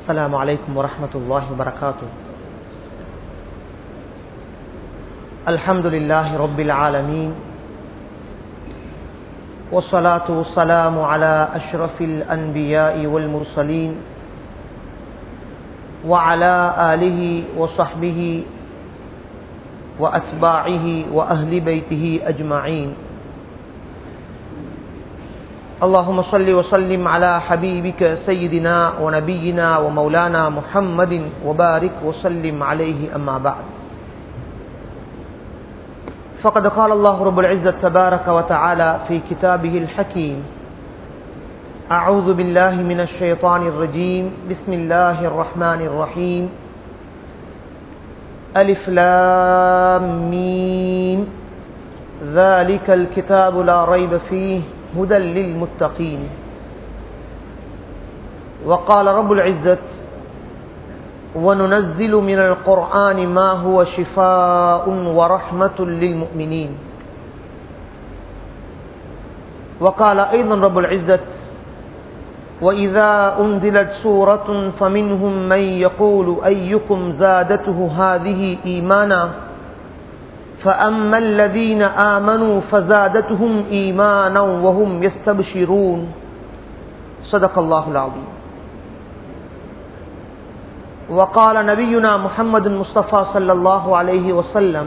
السلام عليكم ورحمة الله وبركاته الحمد لله رب العالمين والصلاة والسلام على أشرف الأنبياء والمرسلين وعلى آله وصحبه وأتباعه وأهل بيته أجمعين اللهم صل وسلم على حبيبك سيدنا ونبينا ومولانا محمد وبارك وسلم عليه أما بعد فقد قال الله رب العزة تبارك وتعالى في كتابه الحكيم أعوذ بالله من الشيطان الرجيم بسم الله الرحمن الرحيم ألف لام ميم ذلك الكتاب لا ريب فيه هدى للمتقين وقال رب العزة وننزل من القرآن ما هو شفاء ورحمة للمؤمنين وقال أيضا رب العزة وإذا أنزلت سورة فمنهم من يقول أيكم زادته هذه إيمانا فأما الذين آمنوا فزادتهم إيمانا وهم يستبشرون صدق الله العظيم وقال نبينا محمد المصطفى صلى الله عليه وسلم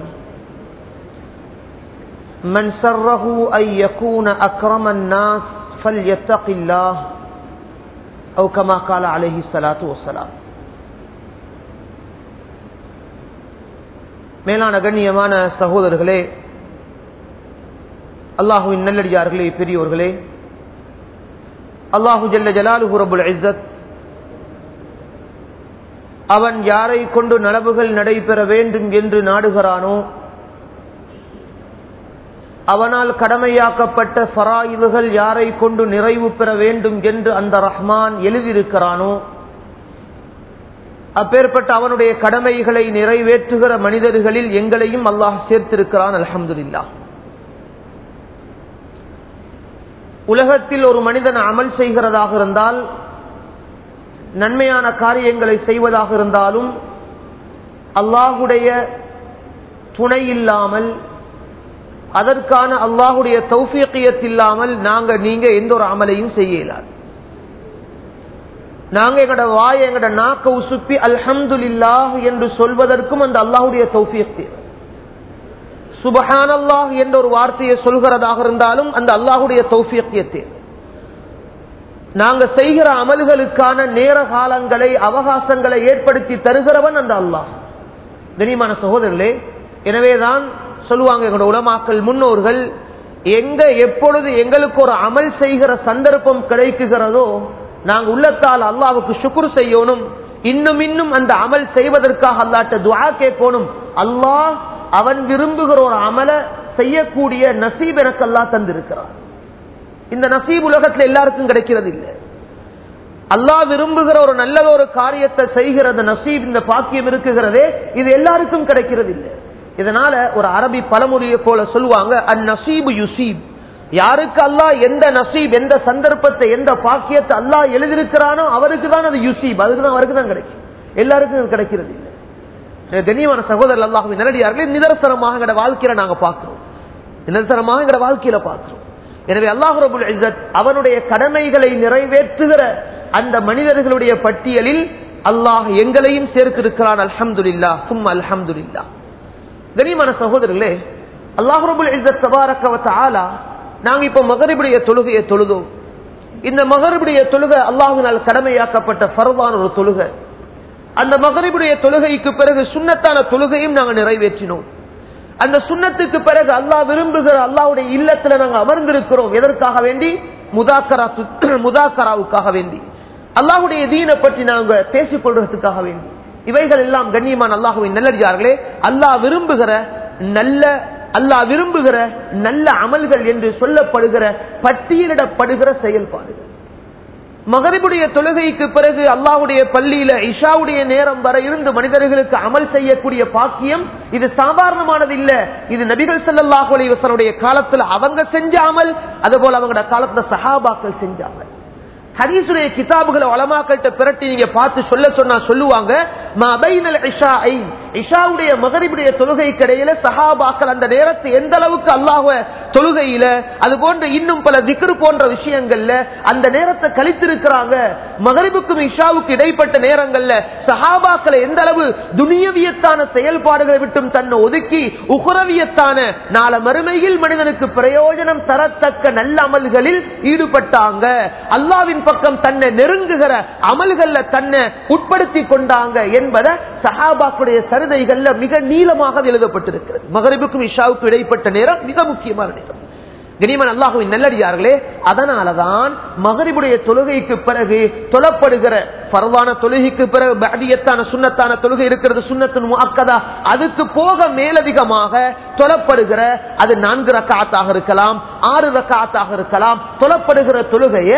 من سره أن يكون أكرم الناس فليتق الله أو كما قال عليه الصلاة والسلام மேலான கண்ணியமான சகோதரர்களே அல்லாஹுவின் நல்லடியார்களே பெரியோர்களே அல்லாஹு ஜல்ல ஜலாலு ரபுல் இஸ்ஸத் அவன் யாரை கொண்டு நலவுகள் நடைபெற வேண்டும் என்று நாடுகிறானோ அவனால் கடமையாக்கப்பட்ட ஃபராயில்கள் யாரை கொண்டு நிறைவு பெற வேண்டும் என்று அந்த ரஹ்மான் எழுதியிருக்கிறானோ அப்பேற்பட்ட அவனுடைய கடமைகளை நிறைவேற்றுகிற மனிதர்களில் எங்களையும் அல்லாஹ் சேர்த்திருக்கிறான் அலமதுல்லா உலகத்தில் ஒரு மனிதன் அமல் செய்கிறதாக இருந்தால் நன்மையான காரியங்களை செய்வதாக இருந்தாலும் அல்லாஹுடைய துணை இல்லாமல் அதற்கான அல்லாஹுடைய தௌஃபியக்கியத் இல்லாமல் நாங்க நீங்க எந்த ஒரு அமலையும் செய்ய இயலாது நாங்க எங்கட வாய் எங்கட நாக்க உசுப்பி அல்ஹம்துலில்லாஹ் என்று சொல்வதற்கும் அந்த அல்லாஹுடைய தௌஃபியக் சுபஹான் அல்லாஹ் என்ற ஒரு வார்த்தையை சொல்கிறதாக இருந்தாலும் அந்த அல்லாஹுடைய தௌஃபியக்கியத்தே நாங்க செய்கிற அமல்களுக்கான நேர காலங்களை அவகாசங்களை ஏற்படுத்தி தருகிறவன் அந்த அல்லாஹ் கனிமான சகோதரர்களே எனவேதான் சொல்லுவாங்க எங்களோட உலமாக்கல் முன்னோர்கள் எங்க எப்பொழுது எங்களுக்கு ஒரு அமல் செய்கிற சந்தர்ப்பம் கிடைக்குகிறதோ நாங்க உள்ளத்தால் அல்லாவுக்கு சுக்குரு செய்யணும் இன்னும் இன்னும் அந்த அமல் செய்வதற்காக அல்லாட்ட துவா கேட்கணும் அல்லாஹ் அவன் விரும்புகிற ஒரு அமல செய்யக்கூடிய நசீப் எனக்கு அல்லா தந்திருக்கிறான் இந்த நசீப் உலகத்துல எல்லாருக்கும் கிடைக்கிறது இல்லை அல்லாஹ் விரும்புகிற ஒரு நல்ல ஒரு காரியத்தை செய்கிற அந்த நசீப் இந்த பாக்கியம் இருக்குகிறதே இது எல்லாருக்கும் கிடைக்கிறது இல்லை இதனால ஒரு அரபி பழமொழியை போல சொல்லுவாங்க அந்நசீபு யுசீப் யாருக்கு அல்லாஹ் எந்த நசீப் எந்த சந்தர்ப்பத்தை எந்த பாக்கியத்தை அல்லாஹ் எழுதியிருக்கிறானோ அவருக்கு தான் அது யுசீப் அதுக்கு தான் அவருக்கு தான் கிடைக்கும் எல்லாருக்கும் அது கிடைக்கிறது இல்லை கண்ணியமான சகோதரர் அல்லாஹ் நேரடியார்களே நிதர்சனமாக எங்கட வாழ்க்கையில நாங்க பார்க்கிறோம் நிதர்சனமாக எங்கட வாழ்க்கையில பார்க்கிறோம் எனவே அல்லாஹ் ரபுல் இசத் அவனுடைய கடமைகளை நிறைவேற்றுகிற அந்த மனிதர்களுடைய பட்டியலில் அல்லாஹ் எங்களையும் சேர்த்திருக்கிறான் அல்ஹம்துல்லா சும் அல்ஹம்துல்லா கனிமான சகோதரர்களே அல்லாஹ் ரபுல் இசத் தபாரக்கவத்த ஆலா நாங்க இப்ப மகரிபுடைய தொழுகையை தொழுதோம் இந்த மகரிபுடைய தொழுகை அல்லாஹினால் கடமையாக்கப்பட்ட ஃபர்வான ஒரு தொழுகை அந்த மகரிபுடைய தொழுகைக்கு பிறகு சுண்ணத்தான தொழுகையும் நாங்கள் நிறைவேற்றினோம் அந்த சுண்ணத்துக்கு பிறகு அல்லாஹ் விரும்புகிற அல்லாவுடைய இல்லத்துல நாங்கள் அமர்ந்திருக்கிறோம் எதற்காக வேண்டி முதாக்கரா முதாக்கராவுக்காக வேண்டி அல்லாஹுடைய தீனை பற்றி நாங்கள் பேசிக் கொள்றதுக்காக வேண்டி இவைகள் எல்லாம் கண்ணியமான அல்லாஹுவின் நல்லடியார்களே அல்லாஹ் விரும்புகிற நல்ல அல்லாஹ் விரும்புகிற நல்ல அமல்கள் என்று சொல்லப்படுகிற பட்டியலிடப்படுகிற செயல்பாடுகள் மகரிபுடைய தொழுகைக்கு பிறகு அல்லாஹுடைய பள்ளியில இஷாவுடைய நேரம் வர இருந்து மனிதர்களுக்கு அமல் செய்யக்கூடிய பாக்கியம் இது சாதாரணமானது இல்ல இது நபிகள் ஸல்லல்லாஹு அலைஹி வஸல்லுடைய காலத்துல அவங்க செஞ்ச அமல் அதுபோல அவங்களோட காலத்துல சஹாபாக்கள் செஞ்ச அமல் ஹதீசுடைய கிதாபுகளை வளமாக்கள்கிட்ட பிரட்டி நீங்க பார்த்து சொல்ல சொன்னா சொல்லுவாங்க மபைனல் இஷாஐ இஷாவுடைய மகரிபுடைய தொழுகைக்கு இடையில சஹாபாக்கள் அந்த நேரத்தை எந்த அளவுக்கு அல்லாஹ்வ தொழுகையில அது போன்ற இன்னும் பல திக்ரு போன்ற விஷயங்கள்ல அந்த நேரத்தை கழித்திருக்கிறாங்க மகரிபுக்கும் இஷாவுக்கு இடைப்பட்ட நேரங்கள்ல சஹாபாக்களை எந்த அளவு துனியவியத்தான செயல்பாடுகளை விட்டும் தன்னை ஒதுக்கி உகுரவியத்தான நாள மறுமையில் மனிதனுக்கு பிரயோஜனம் தரத்தக்க நல்ல அமல்களில் ஈடுபட்டாங்க அல்லாவின் பக்கம் தன்னை நெருங்குகிற அமல்கள்ல தன்னை உட்படுத்தி கொண்டாங்க என்பதை சஹாபாக்குடைய சரிதைகள்ல மிக நீளமாக எழுதப்பட்டிருக்கிறது மகரிபுக்கும் இஷாவுக்கும் இடைப்பட்ட நேரம் மிக முக்கியமான நேரம் கனிமன் அல்லாஹுவின் நல்லடியார்களே அதனாலதான் மகரிபுடைய தொழுகைக்கு பிறகு தொழப்படுகிற பரவான தொழுகைக்கு பிறகு பாதியத்தான சுண்ணத்தான தொழுகை இருக்கிறது சுண்ணத்தின் முக்கதா அதுக்கு போக மேலதிகமாக தொழப்படுகிற அது நான்கு ரக்காத்தாக இருக்கலாம் ஆறு ரக்காத்தாக இருக்கலாம் தொழப்படுகிற தொழுகையை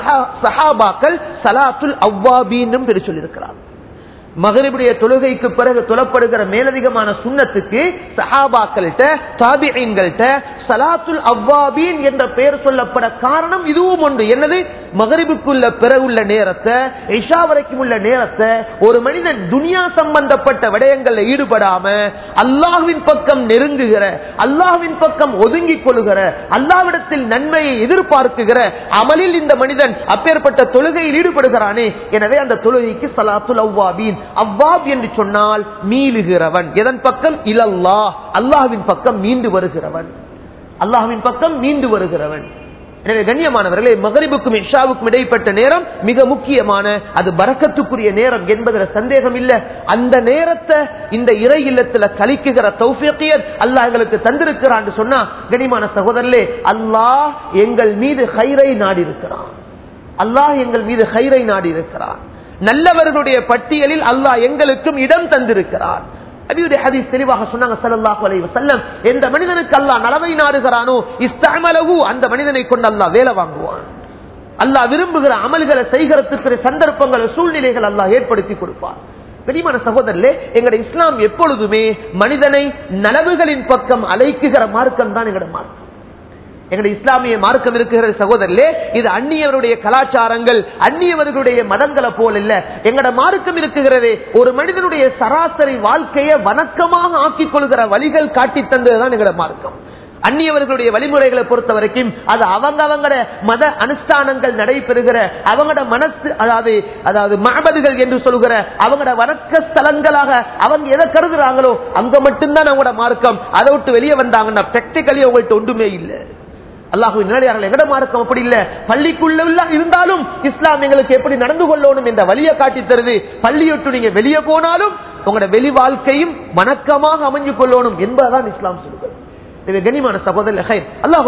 சஹாபாக்கள் சலாத்துல் அவ்வாபீன்னும் பெரு சொல்லியிருக்கிறார் மகரிபுடைய தொழுகைக்கு பிறகு தொழப்படுகிற மேலதிகமான சுண்ணத்துக்கு சஹாபாக்கள்கிட்ட தாபியன்கள்ட்ட சலாத்துல் அவ்வாபீன் என்ற பெயர் சொல்லப்பட காரணம் இதுவும் ஒன்று என்னது மகரிபுக்குள்ள பிறகுள்ள நேரத்தை இஷா வரைக்கும் உள்ள நேரத்தை ஒரு மனிதன் துனியா சம்பந்தப்பட்ட விடயங்கள்ல ஈடுபடாம அல்லாஹ்வின் பக்கம் நெருங்குகிற அல்லாஹ்வின் பக்கம் ஒதுங்கிக் கொள்ளுகிற அல்லாவிடத்தில் நன்மையை எதிர்பார்க்குகிற அமலில் இந்த மனிதன் அப்பேற்பட்ட தொழுகையில் ஈடுபடுகிறானே எனவே அந்த தொழுகைக்கு சலாத்துல் அவ்வாபீன் அவ்வாப் என்று சொன்னால் மீளுகிறவன் எதன் பக்கம் இலல்லா அல்லாஹ்வின் பக்கம் மீண்டு வருகிறவன் அல்லாஹ்வின் பக்கம் மீண்டு வருகிறவன் எனவே கண்ணியமானவர்களே மகரிபுக்கும் இஷாவுக்கும் இடைப்பட்ட நேரம் மிக முக்கியமான அது பறக்கத்துக்குரிய நேரம் என்பதில் சந்தேகம் இல்ல அந்த நேரத்தை இந்த இறை இல்லத்துல கலிக்குகிற தௌஃபியத் அல்லாஹ் எங்களுக்கு தந்திருக்கிறான் சொன்னா கனிமான சகோதரர்களே அல்லாஹ் எங்கள் மீது ஹைரை நாடி இருக்கிறான் அல்லாஹ் எங்கள் மீது ஹைரை நாடி இருக்கிறான் நல்லவர்களுடைய பட்டியலில் அல்லாஹ் எங்களுக்கும் இடம் தந்திருக்கிறார் நபியுடைய ஹதீஸ் தெளிவாக சொன்னாங்க ஸல்லல்லாஹு அலைஹி வஸல்லம் எந்த மனிதனுக்கு அல்லாஹ் நலவை நாடுகிறானோ இஸ்தஅமலஹு அந்த மனிதனை கொண்டு அல்லாஹ் வேலை வாங்குவான் அல்லாஹ் விரும்புகிற அமல்களை செய்கிறதுக்கு சந்தர்ப்பங்கள் சூழ்நிலைகள் அல்லாஹ் ஏற்படுத்தி கொடுப்பான் பெரியமான சகோதரர்களே எங்களுடைய இஸ்லாம் எப்பொழுதுமே மனிதனை நலவுகளின் பக்கம் அழைக்குகிற மார்க்கம் தான் எங்களுடைய மார்க்கம் எங்களுடைய இஸ்லாமிய மார்க்கம் இருக்கிற சகோதரர்களே இது அந்நியவருடைய கலாச்சாரங்கள் அந்நியவர்களுடைய மதங்களை போல் இல்ல எங்கட மார்க்கம் இருக்குகிறதே ஒரு மனிதனுடைய சராசரி வாழ்க்கையை வணக்கமாக ஆக்கிக் கொள்கிற வழிகள் காட்டி தந்ததுதான் எங்கட மார்க்கம் அந்நியவர்களுடைய வழிமுறைகளை பொறுத்த வரைக்கும் அது அவங்க அவங்களோட மத அனுஷ்டானங்கள் நடைபெறுகிற அவங்களோட மனசு அதாவது அதாவது மகபதுகள் என்று சொல்கிற அவங்களோட வணக்க ஸ்தலங்களாக அவங்க எதை கருதுறாங்களோ அங்க மட்டும்தான் அவங்களோட மார்க்கம் அதை விட்டு வெளியே வந்தாங்கன்னா பிராக்டிக்கலி அவங்கள்ட்ட ஒன்றுமே இல்லை அல்லாஹு நேரடியாக எங்கட மார்க்கம் அப்படி இல்ல பள்ளிக்குள்ள இருந்தாலும் இஸ்லாம் எங்களுக்கு எப்படி நடந்து கொள்ளணும் என்ற வழியை காட்டி தருது பள்ளியொட்டு நீங்க வெளியே போனாலும் உங்களோட வெளி வாழ்க்கையும் வணக்கமாக அமைஞ்சு கொள்ளணும் என்பதுதான் இஸ்லாம் சொல்லுகிறது கனிமான சகோதரர்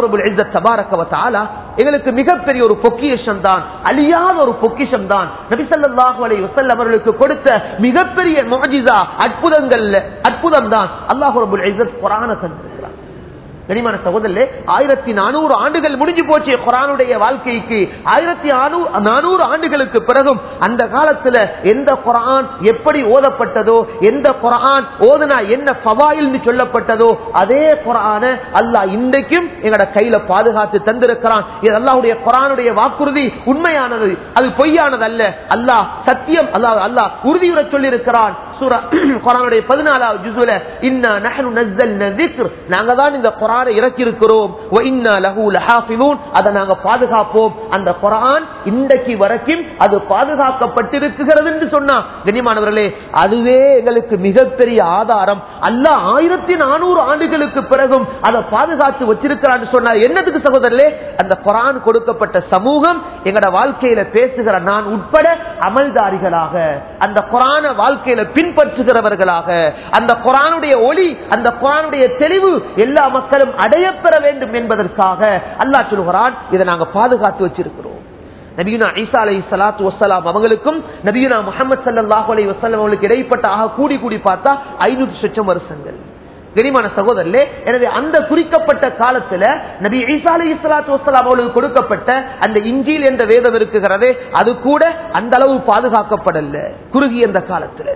எங்களுக்கு மிகப்பெரிய ஒரு பொக்கிஷம் தான் அழியாத ஒரு பொக்கிஷம் தான் நபிசல்லாஹு அலை வசல் அவர்களுக்கு கொடுத்த மிகப்பெரிய மோஜிதா அற்புதங்கள்ல அற்புதம் தான் அல்லாஹு ரபுல் இசத் குரான தந்திருக்கிறார் கனிமான சகோதரே ஆயிரத்தி நானூறு ஆண்டுகள் முடிஞ்சு போச்சு குரானுடைய வாழ்க்கைக்கு ஆயிரத்தி நானூறு ஆண்டுகளுக்கு பிறகும் அந்த காலத்துல எந்த குரான் எப்படி ஓதப்பட்டதோ எந்த குரான் ஓதுனா என்ன பவாயில் சொல்லப்பட்டதோ அதே குரான அல்லாஹ் இன்றைக்கும் எங்கட கையில பாதுகாத்து தந்திருக்கிறான் இது அல்லாவுடைய குரானுடைய வாக்குறுதி உண்மையானது அது பொய்யானது அல்ல அல்லாஹ் சத்தியம் அல்லாஹ் அல்லாஹ் உறுதியுற சொல்லியிருக்கிறான் குரானுடைய பதினாலாவது ஜுசுல இன்னா நஹனு நஸ்ஸல்ன ذிக்ர் நாங்க தான் இந்த குரானை இறக்கி இருக்கிறோம் வ இன்னா லஹு லஹாஃபிலூன் அதை நாங்க பாதுகாப்போம் அந்த குரான் இன்றைக்கு வரைக்கும் அது பாதுகாக்கப்பட்டிருக்கிறது என்று சொன்னா கண்ணியமானவர்களே அதுவே எங்களுக்கு மிகப்பெரிய ஆதாரம் அல்லாஹ் ஆயிரத்தி நானூறு ஆண்டுகளுக்கு பிறகும் அதை பாதுகாத்து வச்சிருக்கிறான்னு சொன்னா என்னதுக்கு சகோதரர்களே அந்த குரான் கொடுக்கப்பட்ட சமூகம் எங்கட வாழ்க்கையில பேசுகிற நான் உட்பட அமல்தாரிகளாக அந்த குரான வாழ்க்கையில பின்பற்றுகிறவர்களாக அந்த குரானுடைய ஒளி அந்த குரானுடைய தெளிவு எல்லா மக்களும் அடையப்பெற வேண்டும் என்பதற்காக அல்லாஹ் சொல்கிறான் இதை நாங்க பாதுகாத்து வச்சிருக்கிறோம் நபியுனா ஈசா அலை சலாத்து வசலாம் அவங்களுக்கும் நபியுனா முகமது சல்லாஹூ அலை வசலம் அவங்களுக்கு இடைப்பட்ட ஆக கூடி கூடி பார்த்தா ஐநூத்தி சொச்சம் வருஷங்கள் கரிமான சகோதரர்களே எனவே அந்த குறிக்கப்பட்ட காலத்துல நபி ஈசா அலி இஸ்லாத்து வசலாம் அவர்களுக்கு கொடுக்கப்பட்ட அந்த இஞ்சில் என்ற வேதம் இருக்குகிறதே அது கூட அந்த அளவு பாதுகாக்கப்படல குறுகிய அந்த காலத்துல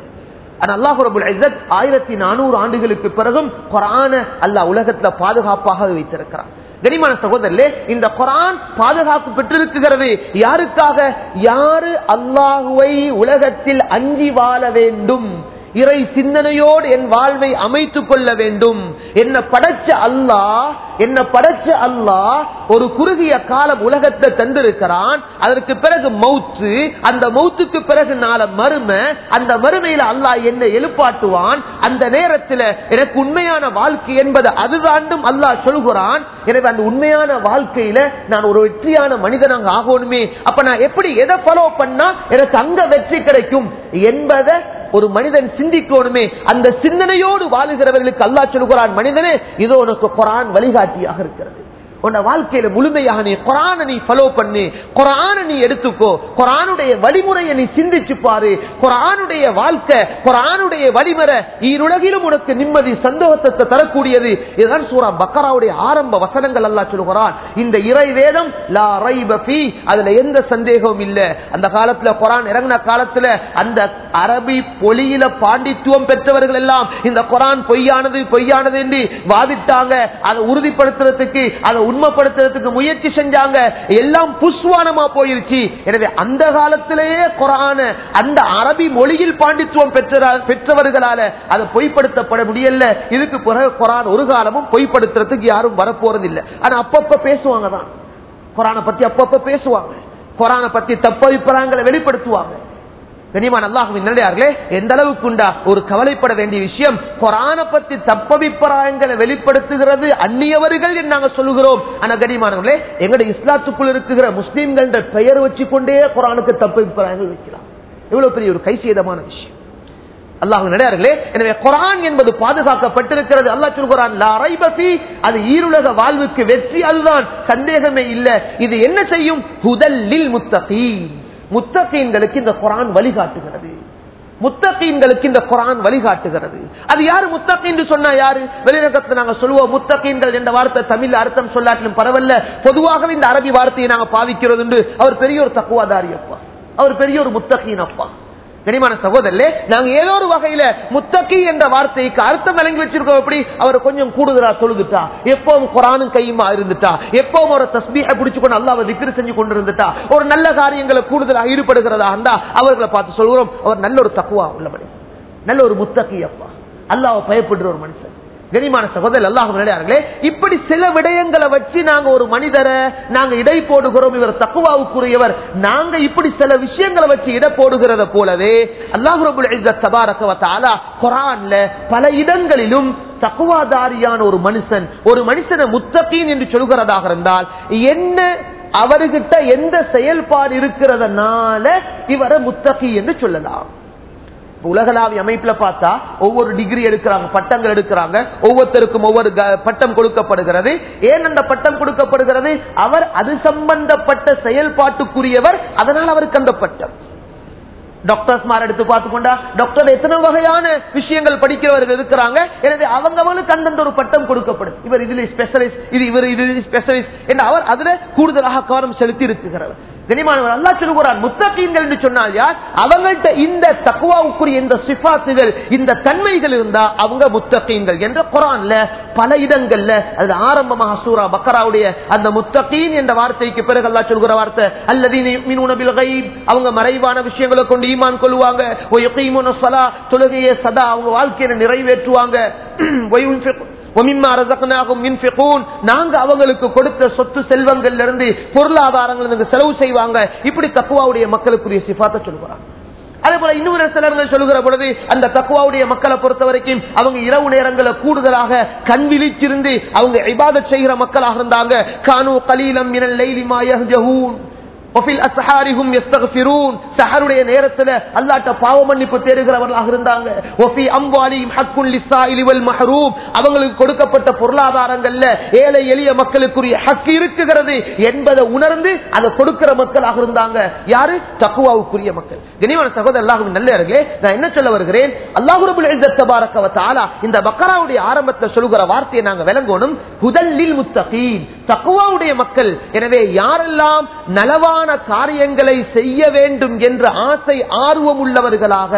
ஆயிரத்தி நானூறு ஆண்டுகளுக்கு பிறகும் குரான அல்லா உலகத்துல பாதுகாப்பாக வைத்திருக்கிறான் கனிமான சகோதரர்களே இந்த குரான் பாதுகாப்பு பெற்றிருக்கிறது யாருக்காக யாரு அல்லாஹுவை உலகத்தில் அஞ்சி வாழ வேண்டும் இறை சிந்தனையோடு என் வாழ்வை அமைத்துக் கொள்ள வேண்டும் என்ன படைச்ச அல்லாஹ் என்ன படைச்ச அல்லாஹ் ஒரு குறுகிய காலம் உலகத்தை தந்திருக்கிறான் அதற்கு பிறகு மௌத்து அந்த மௌத்துக்கு பிறகு நாள மறுமை அந்த மறுமையில அல்லாஹ் என்ன எழுப்பாட்டுவான் அந்த நேரத்தில் எனக்கு உண்மையான வாழ்க்கை என்பது அதுதாண்டும் அல்லாஹ் சொல்கிறான் எனவே அந்த உண்மையான வாழ்க்கையில நான் ஒரு வெற்றியான மனிதனாக ஆகணுமே அப்ப நான் எப்படி எதை ஃபாலோ பண்ணா எனக்கு அங்க வெற்றி கிடைக்கும் என்பதை ஒரு மனிதன் சிந்திக்கணுமே அந்த சிந்தனையோடு வாழுகிறவர்களுக்கு அல்லா சொல்கிறான் மனிதனே இதோ உனக்கு குரான் வழிகாட்டியாக இருக்கிறது உன்ன வாழ்க்கையில முழுமையாக நீ குரான நீ ஃபாலோ பண்ணு குரான நீ எடுத்துக்கோ குரானுடைய வழிமுறையை நீ சிந்திச்சு பாரு குரானுடைய வாழ்க்கை குரானுடைய வழிமுறை ஈருலகிலும் உனக்கு நிம்மதி சந்தோஷத்தை தரக்கூடியது இதுதான் சூரா பக்கராவுடைய ஆரம்ப வசனங்கள் அல்லா சொல்கிறான் இந்த இறை வேதம் லா ரைப ஃபீ அதுல எந்த சந்தேகமும் இல்ல அந்த காலத்துல குரான் இறங்கின காலத்துல அந்த அரபி பொலியில பாண்டித்துவம் பெற்றவர்கள் எல்லாம் இந்த குரான் பொய்யானது பொய்யானது என்று வாதிட்டாங்க அதை உறுதிப்படுத்துறதுக்கு அதை உண்மைப்படுத்துறதுக்கு முயற்சி செஞ்சாங்க எல்லாம் புஷ்வானமா போயிருச்சு எனவே அந்த காலத்திலேயே குரான அந்த அரபி மொழியில் பாண்டித்துவம் பெற்ற பெற்றவர்களால அதை பொய்ப்படுத்தப்பட முடியல இதுக்கு பிறகு குரான் ஒரு காலமும் பொய்ப்படுத்துறதுக்கு யாரும் வரப்போறது இல்லை ஆனா அப்பப்ப பேசுவாங்க தான் குரானை பத்தி அப்பப்ப பேசுவாங்க குரானை பத்தி தப்பபிப்பிராயங்களை வெளிப்படுத்துவாங்க கனிமான் அல்லாஹுவின் நல்லே எந்த அளவுக்கு உண்டா ஒரு கவலைப்பட வேண்டிய விஷயம் குரான பத்தி தப்பபிப்பிராயங்களை வெளிப்படுத்துகிறது அந்நியவர்கள் என்று நாங்கள் சொல்லுகிறோம் ஆனா கனிமானவர்களே எங்களுடைய இஸ்லாத்துக்குள் இருக்குகிற முஸ்லீம்கள் என்ற பெயர் வச்சு கொண்டே குரானுக்கு தப்பபிப்பிராயங்கள் வைக்கலாம் எவ்வளவு பெரிய ஒரு கைசேதமான விஷயம் அல்லாஹ் நடையார்களே எனவே குரான் என்பது பாதுகாக்கப்பட்டிருக்கிறது அல்லாஹ் சொல்கிறான் அது ஈருலக வாழ்வுக்கு வெற்றி அதுதான் சந்தேகமே இல்ல இது என்ன செய்யும் ஹுதல்லில் முத்தகீன் முத்தகீன்களுக்கு இந்த குரான் வழிகாட்டுகிறது முத்தகீன்களுக்கு இந்த குரான் வழிகாட்டுகிறது அது யாரு முத்தகீன் சொன்னா யாரு வெளிநகரத்தை நாங்க சொல்லுவோம் முத்தகீன்கள் என்ற வார்த்தை தமிழ் அர்த்தம் சொல்லாட்டிலும் பரவாயில்ல பொதுவாகவே இந்த அரபி வார்த்தையை நாங்க பாவிக்கிறது என்று அவர் பெரிய ஒரு தக்குவாதாரி அப்பா அவர் பெரிய ஒரு முத்தகீன் அப்பா கனிமான சகோதரே நாங்க ஏதோ ஒரு வகையில முத்தகி என்ற வார்த்தைக்கு அர்த்தம் விளங்கி வச்சிருக்கோம் எப்படி அவர் கொஞ்சம் கூடுதலா தொழுதுட்டா எப்பவும் குரானும் கையுமா இருந்துட்டா எப்பவும் ஒரு தஸ்பீக பிடிச்சு கொண்டு அல்லாவை திக்ரு செஞ்சு கொண்டு இருந்துட்டா ஒரு நல்ல காரியங்களை கூடுதலாக ஈடுபடுகிறதா இருந்தா அவர்களை பார்த்து சொல்கிறோம் அவர் நல்ல ஒரு தக்குவா உள்ள மனுஷன் நல்ல ஒரு முத்தகி அப்பா அல்லாவை பயப்படுற ஒரு மனுஷன் கனிமான சகோதரர் அல்லாஹ் நிலையார்களே இப்படி சில விடயங்களை வச்சு நாங்க ஒரு மனிதரை நாங்க இடை போடுகிறோம் இவர் தக்குவாவுக்குரியவர் நாங்க இப்படி சில விஷயங்களை வச்சு இட போடுகிறத போலவே அல்லாஹு குரான்ல பல இடங்களிலும் தக்குவாதாரியான ஒரு மனுஷன் ஒரு மனுஷனை முத்தகீன் என்று சொல்கிறதாக இருந்தால் என்ன அவர்கிட்ட எந்த செயல்பாடு இருக்கிறதுனால இவரை முத்தகி என்று சொல்லலாம் உலகளாவிய அமைப்புல பார்த்தா ஒவ்வொரு டிகிரி எடுக்கிறாங்க பட்டங்கள் எடுக்கிறாங்க ஒவ்வொருத்தருக்கும் ஒவ்வொரு பட்டம் கொடுக்கப்படுகிறது ஏன் அந்த பட்டம் கொடுக்கப்படுகிறது அவர் அது சம்பந்தப்பட்ட செயல்பாட்டுக்குரியவர் அதனால் அவருக்கு அந்த பட்டம் டாக்டர்ஸ் மார் எடுத்து பார்த்துக்கொண்டா டாக்டர் எத்தனை வகையான விஷயங்கள் படிக்கிறவர்கள் இருக்கிறாங்க எனவே அவங்களுக்கு அந்தந்த ஒரு பட்டம் கொடுக்கப்படும் இவர் இதுல ஸ்பெஷலிஸ்ட் இது இவர் இது ஸ்பெஷலிஸ்ட் என்று அவர் அதுல கூடுதலாக கவனம் செலுத்தி இருக்கிறவர் கனிமானவர் அல்லா சொல்லுகிறார் முத்தகீன்கள் என்று சொன்னால் யார் அவங்கள்ட்ட இந்த தக்குவாவுக்குரிய இந்த சிபாத்துகள் இந்த தன்மைகள் இருந்தா அவங்க முத்தகீன்கள் என்ற குரான்ல பல இடங்கள்ல அது ஆரம்பமாக சூரா பக்கராவுடைய அந்த முத்தகீன் என்ற வார்த்தைக்கு பிறகு அல்லா சொல்கிற வார்த்தை அல்லது அவங்க மறைவான விஷயங்களை கொண்டு ஈமான் கொள்வாங்க தொழுகையை சதா அவங்க வாழ்க்கையில நிறைவேற்றுவாங்க நாங்க அவங்களுக்கு கொடுத்த சொத்து செல்வங்கள் இருந்து பொருளாதாரங்கள் செலவு செய்வாங்க இப்படி தக்குவாவுடைய மக்களுக்குரிய சிபாத்த சொல்கிறாங்க அதே போல இன்னொரு சிலர்கள் சொல்லுகிற பொழுது அந்த தக்குவாவுடைய மக்களை பொறுத்த வரைக்கும் அவங்க இரவு நேரங்களை கூடுதலாக கண் விழிச்சிருந்து அவங்க இபாத செய்கிற மக்களாக இருந்தாங்க கானு கலீலம் மினல் லைலிமா யஹ்ஜஹூன் நேரத்தில் அல்லாட்ட பாவ மன்னிப்பு தேடுகிறவர்களாக இருந்தாங்க அவங்களுக்கு கொடுக்கப்பட்ட பொருளாதாரங்கள்ல ஏழை எளிய மக்களுக்குரிய ஹக்கு இருக்குகிறது என்பதை உணர்ந்து அதை கொடுக்கிற மக்களாக இருந்தாங்க யாரு தக்குவாவுக்குரிய மக்கள் கனிவான சகோதரர் அல்லாஹுவின் நல்லே நான் என்ன சொல்ல வருகிறேன் அல்லாஹுரபுல் இந்த பக்கராவுடைய ஆரம்பத்தில் சொல்லுகிற வார்த்தையை நாங்க விளங்கணும் புதல்லில் முத்தகீன் தக்குவாவுடைய மக்கள் எனவே யாரெல்லாம் நலவான காரியங்களை செய்ய வேண்டும் என்ற ஆசை ஆர்வம் உள்ளவர்களாக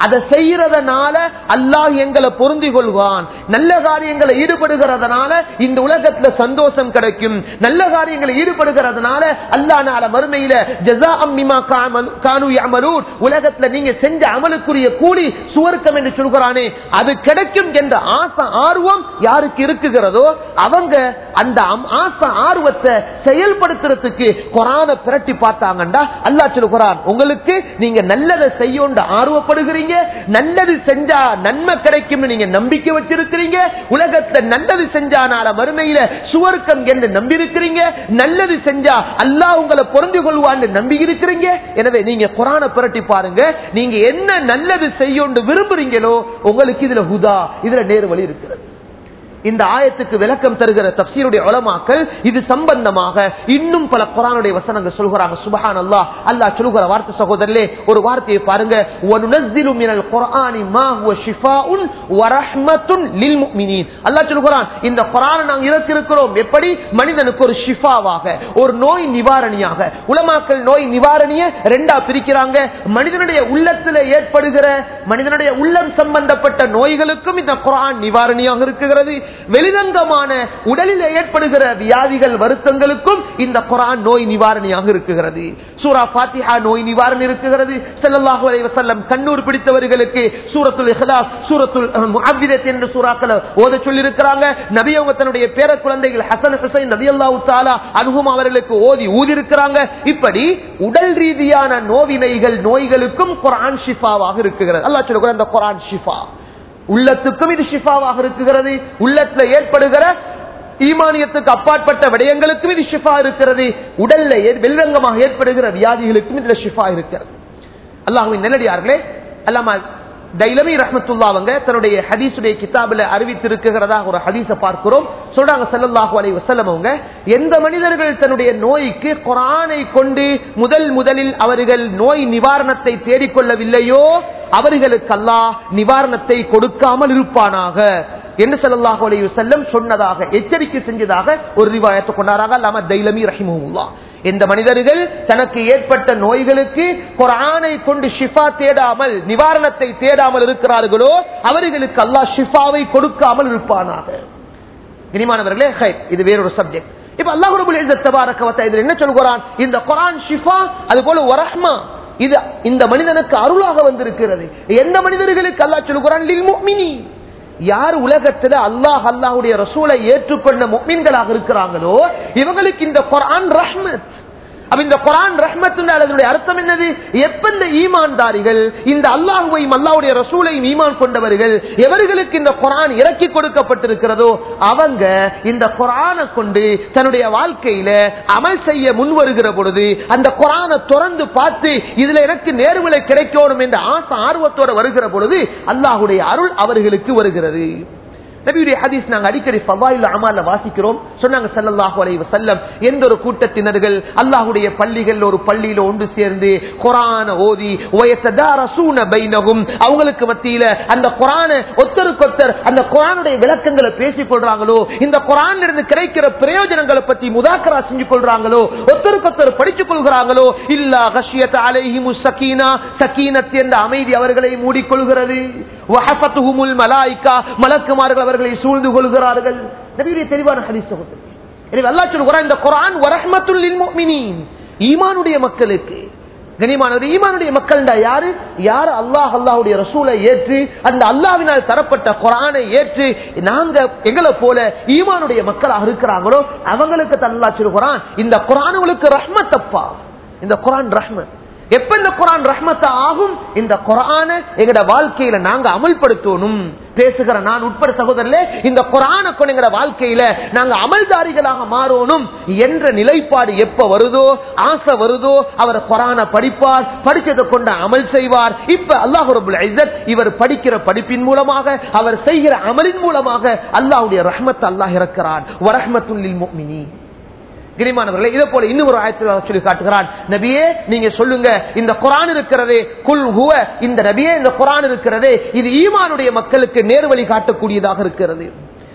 அதை செய்யறதுனால அல்லாஹ் எங்களை பொருந்தி கொள்வான் நல்ல காரியங்களை ஈடுபடுகிறதுனால இந்த உலகத்துல சந்தோஷம் கிடைக்கும் நல்ல காரியங்களை ஈடுபடுகிறதுனால அல்லாஹ் நாள மறுமையில ஜஸா அம்மிமா கானு யஅமலூன் உலகத்துல நீங்க செஞ்ச அமலுக்குரிய கூலி சுவர்க்கம் என்று சொல்கிறானே அது கிடைக்கும் என்ற ஆசை ஆர்வம் யாருக்கு இருக்குகிறதோ அவங்க அந்த அம்- ஆசை ஆர்வத்தை செயல்படுத்துறதுக்கு குரான பிரட்டி பார்த்தாங்கண்டா அல்லாஹ் சொல்லுகிறான் உங்களுக்கு நீங்க நல்லதை செய்யோண்டு ஆர்வப்படுகிறீங்க நல்லது செஞ்சா நன்மை கிடைக்கும் நீங்க நம்பிக்கை வச்சிருக்கிறீங்க உலகத்துல நல்லது செஞ்சா நாள மறுமையில சுவர்க்கம் என்று நம்பி இருக்கிறீங்க நல்லது செஞ்சா அல்லாஹ் உங்களை பொருந்தி கொள்வான்னு நம்பி இருக்கிறீங்க எனவே நீங்க குரான புரட்டி பாருங்க நீங்க என்ன நல்லது செய்யோண்டு விரும்புறீங்களோ உங்களுக்கு இதுல ஹுதா இதுல நேர்வழி இருக்கிறது இந்த ஆயத்துக்கு விளக்கம் தருகிற தப்சீருடைய உலமாக்கள் இது சம்பந்தமாக இன்னும் பல குரானுடைய வசனங்கள் சொல்கிறாங்க சுபஹான் அல்லாஹ் அல்லாஹ் சொல்லுகிற வார்த்தை சகோதரர்களே ஒரு வார்த்தையை பாருங்க وَنُنَزِّلُ مِنَ الْقُرْآنِ مَا هُوَ شِفَاءٌ وَرَحْمَةٌ لِلْمُؤْمِنِينَ அல்லாஹ் சொல்லுகிறான் இந்த குர்ஆனை நாங்கள் இறக்கிருக்கிறோம் எப்படி மனிதனுக்கு ஒரு ஷிஃபாவாக ஒரு நோய் நிவாரணியாக உலமாக்கள் நோய் நிவாரணிய ரெண்டா பிரிக்கிறாங்க மனிதனுடைய உள்ளத்தில் ஏற்படுகிற மனிதனுடைய உள்ளம் சம்பந்தப்பட்ட நோய்களுக்கும் இந்த குரான் நிவாரணியாக இருக்கிறது வெளிரங்கமான உடலில் ஏற்படுகிற வியாதிகள் வருத்தங்களுக்கும் இந்த குரான் நோய் நிவாரணியாக இருக்கிறது சூரா பாத்திஹா நோய் நிவாரணி இருக்கிறது ஸல்லல்லாஹு அலைஹி வஸல்லம் கண்ணூர் பிடித்தவர்களுக்கு சூரத்துல் இஹ்லாஸ் சூரத்துல் முஅவ்விதத் என்ற சூறாக்களை ஓத சொல்லி இருக்கிறாங்க நபி அவங்க தன்னுடைய பேர குழந்தைகள் ஹசன் ஹுசைன் ரலியல்லாஹு தஆலா அன்ஹும் அவர்களுக்கு ஓதி ஊதி இருக்கிறாங்க இப்படி உடல் ரீதியான நோவினைகள் நோய்களுக்கும் குர்ஆன் ஷிஃபாவாக இருக்கிறது அல்லாஹ் சொல்லுகிற அந்த குர்ஆன் ஷிஃபா உள்ளத்துக்கும் இது ஷிஃபாவாக இருக்கிறது உள்ளத்துல ஏற்படுகிற ஈமானியத்துக்கு அப்பாற்பட்ட விடயங்களுக்கும் இது ஷிஃபா இருக்கிறது உடல்ல ஏ- வெளிரங்கமாக ஏற்படுகிற வியாதிகளுக்கும் இதுல ஷிஃபா இருக்கிறது அல்லாஹுவின் நல்லடியார்களே அல்லாம தைலமி ரஹமத்துல்லா அவங்க தன்னுடைய ஹதீசுடைய கிதாபில் அறிவித்திருக்கிறதா ஒரு ஹதீஸை பார்க்கிறோம் சொல்றாங்க ஸல்லல்லாஹு அலைஹி வஸல்லம் அவங்க எந்த மனிதர்கள் தன்னுடைய நோய்க்கு குர்ஆனை கொண்டு முதல் முதலில் அவர்கள் நோய் நிவாரணத்தை தேடிக்கொள்ளவில்லையோ அவர்களுக்கு அல்லாஹ் நிவாரணத்தை கொடுக்காமல் இருப்பானாக என்று ஸல்லல்லாஹு அலைஹி வஸல்லம் சொன்னதாக எச்சரிக்கை செஞ்சதாக ஒரு ரிவாயத்தை கொண்டாராங்க அல்லாம தைலமி ரஹிமஹுல்லா எந்த மனிதர்கள் தனக்கு ஏற்பட்ட நோய்களுக்கு குர்ஆனை கொண்டு ஷிஃபா தேடாமல் நிவாரணத்தை தேடாமல் இருக்கிறார்களோ அவர்களுக்கு அல்லாஹ் ஷிஃபாவை கொடுக்காமல் இருப்பானாக இனிமானவர்களே ஹை, இது வேறொரு சப்ஜெக்ட் இப்ப அல்லாஹ் ரபுல் இஸ்ஸத் தபாரக வ தஆலா இதுல என்ன சொல்கிறான் இந்த குர்ஆன் ஷிஃபா அது போல வரஹ்மா இது இந்த மனிதனுக்கு அருளாக வந்திருக்கிறது எந்த மனிதர்களுக்கு அல்லாஹ் சொல்கிறான் லில் முஃமினீன் யார் உலகத்துல அல்லாஹ் அல்லாஹ்வுடைய ரசூலை ஏற்றுக்கொண்ட முஃமின்களாக இருக்கிறாங்களோ இவங்களுக்கு இந்த குர்ஆன் ரஹ்மத் அப்ப இந்த குரான் ரஹ்மத் அதனுடைய அர்த்தம் என்னது எப்ப இந்த ஈமான்தாரிகள் இந்த அல்லாஹுவையும் அல்லாஹ்வுடைய ரசூலையும் ஈமான் கொண்டவர்கள் எவர்களுக்கு இந்த குரான் இறக்கி கொடுக்கப்பட்டிருக்கிறதோ அவங்க இந்த குரானை கொண்டு தன்னுடைய வாழ்க்கையில அமல் செய்ய முன் வருகிற பொழுது அந்த குரானை திறந்து பார்த்து இதுல எனக்கு நேர்விலை கிடைக்கணும் என்ற ஆசை ஆர்வத்தோட வருகிற பொழுது அல்லாஹுடைய அருள் அவர்களுக்கு வருகிறது நபியுடைய ஹதீஸ் நாங்க அடிக்கடி ஃபவாயில் அமால வாசிக்கிறோம் சொன்னாங்க ஸல்லல்லாஹு அலைஹி வஸல்லம் எந்த ஒரு கூட்டத்தினர்கள் அல்லாஹ்வுடைய பள்ளிகள் ஒரு பள்ளியில ஒன்று சேர்ந்து குர்ஆன ஓதி வயத்ததாரசூன பைனஹும் அவங்களுக்கு மத்தியில அந்த குர்ஆனை ஒத்தருக்கொத்தர் அந்த குர்ஆனுடைய விளக்கங்களை பேசிக் கொள்றாங்களோ இந்த குர்ஆன்ல இருந்து கிடைக்கிற பிரயோஜனங்களை பத்தி முதாக்கரா செஞ்சு கொள்றாங்களோ ஒத்தருக்கொத்தர் படித்துக் கொள்கிறாங்களோ இல்லா கஷியத் அலைஹிமு சகீனா சகீனத் என்ற அமைதி அவர்களை மூடிக்கொள்கிறது வஹஃபத்துஹுமுல் மலாயிகா மலக்குமார்கள் அவர்களை சூழ்ந்து கொள்கிறார்கள் நபியுடைய தெளிவான ஹதீஸ் சகோதரர்களே. எனவே அல்லாஹ் சொல்கிறான் இந்த குர்ஆன் வரஹ்மத்துல் லில் முஃமினீன் ஈமானுடைய மக்களுக்கு கனிமானவர் ஈமானுடைய மக்கள் யாரு யார் அல்லாஹ் அல்லாஹ்வுடைய ரசூலை ஏற்று அந்த அல்லாஹ்வினால் தரப்பட்ட குர்ஆனை ஏற்று நாங்க எங்களை போல ஈமானுடைய மக்களாக இருக்கிறாங்களோ அவங்களுக்கு தான் அல்லாஹ் சொல்கிறான் இந்த குர்ஆன் உங்களுக்கு ரஹ்மத்தப்பா இந்த குர்ஆன் ரஹ்மத் எப்ப இந்த குரான் ரஹ்மத்த ஆகும் இந்த குரான எங்கட வாழ்க்கையில நாங்க அமல்படுத்தணும் பேசுகிற நான் உட்பட சகோதரர்களே இந்த குரான கொண்டு எங்கட வாழ்க்கையில நாங்க அமல்தாரிகளாக மாறணும் என்ற நிலைப்பாடு எப்ப வருதோ ஆசை வருதோ அவர் குரான படிப்பார் படிச்சதை கொண்டு அமல் செய்வார் இப்ப அல்லாஹ் ரபுல் இஸ்ஸத் இவர் படிக்கிற படிப்பின் மூலமாக அவர் செய்கிற அமலின் மூலமாக அல்லாஹ்வுடைய ரஹ்மத் அல்லாஹ் இறக்கிறான் வரஹ்மத்துல் முஃமினீன் கிரிமானவர்களே இதே போல இன்னும் ஒரு ஆயத்தில் சொல்லி காட்டுகிறான் நபியே நீங்க சொல்லுங்க இந்த குரான் இருக்கிறதே குல் ஹுவ இந்த நபியே இந்த குரான் இருக்கிறதே இது ஈமானுடைய மக்களுக்கு நேர்வழி காட்டக்கூடியதாக இருக்கிறது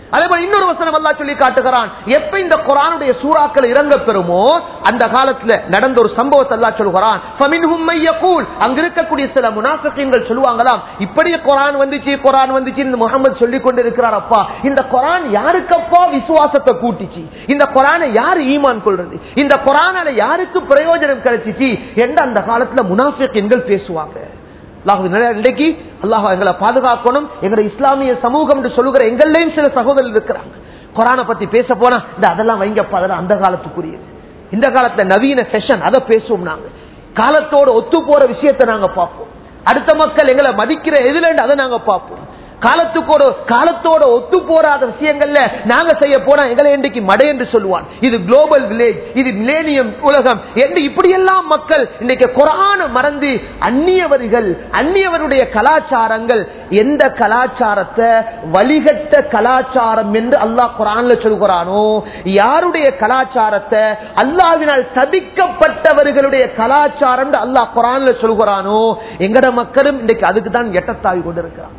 அதே போல இன்னொரு வசனம் அல்லா சொல்லி காட்டுகிறான் எப்ப இந்த குரானுடைய சூறாக்கள் இறங்க பெறுமோ அந்த காலத்துல நடந்த ஒரு சம்பவத்தை அல்லா சொல்கிறான் "ஃபமின்ஹும் மை யகூல்", அங்க இருக்கக்கூடிய சில முனாஃபிகீன்கள் சொல்லுவாங்களாம் இப்படியே குரான் வந்துச்சு குரான் வந்துச்சு இந்த முகமது சொல்லி கொண்டு இருக்கிறார் அப்பா இந்த குரான் யாருக்கப்பா விசுவாசத்தை கூட்டிச்சு இந்த குரானை யாரு ஈமான் கொள்றது இந்த குரானால யாருக்கு பிரயோஜனம் கிடைச்சிச்சு என்று அந்த காலத்துல முனாஃபிகீன்கள் பேசுவாங்க அல்லாஹ்வின் நிலை- இன்றைக்கு அல்லாஹ் எங்களை பாதுகாக்கணும் எங்களை இஸ்லாமிய சமூகம் என்று சொல்லுகிற எங்களையும் சில சகோதரர்கள் இருக்கிறாங்க குரானை பத்தி பேச போனா இந்த அதெல்லாம் வைங்கப்பா அதெல்லாம் அந்த காலத்துக்குரியது இந்த காலத்துல நவீன ஃபெஷன் அதை பேசுவோம் நாங்க காலத்தோட ஒத்து போற விஷயத்தை நாங்க பார்ப்போம் அடுத்த மக்கள் எங்களை மதிக்கிற எதுல அதை நாங்க பார்ப்போம் காலத்துக்கோட காலத்தோட ஒத்து போறாத விஷயங்கள்ல நாங்க செய்ய போனா எங்களை இன்றைக்கு மடை என்று சொல்லுவான் இது குளோபல் வில்லேஜ் இது மிலேனியம் உலகம் என்று இப்படியெல்லாம் மக்கள் இன்றைக்கு குரான மறந்து அந்நியவர்கள் அந்நியவருடைய கலாச்சாரங்கள் எந்த கலாச்சாரத்தை வழிகட்ட கலாச்சாரம் என்று அல்லாஹ் குரான்ல சொல்கிறானோ யாருடைய கலாச்சாரத்தை அல்லாவினால் சபிக்கப்பட்டவர்களுடைய கலாச்சாரம் அல்லாஹ் குரான்ல சொல்கிறானோ எங்கட மக்களும் இன்றைக்கு அதுக்கு தான் எட்டத்தாவி கொண்டிருக்கிறான்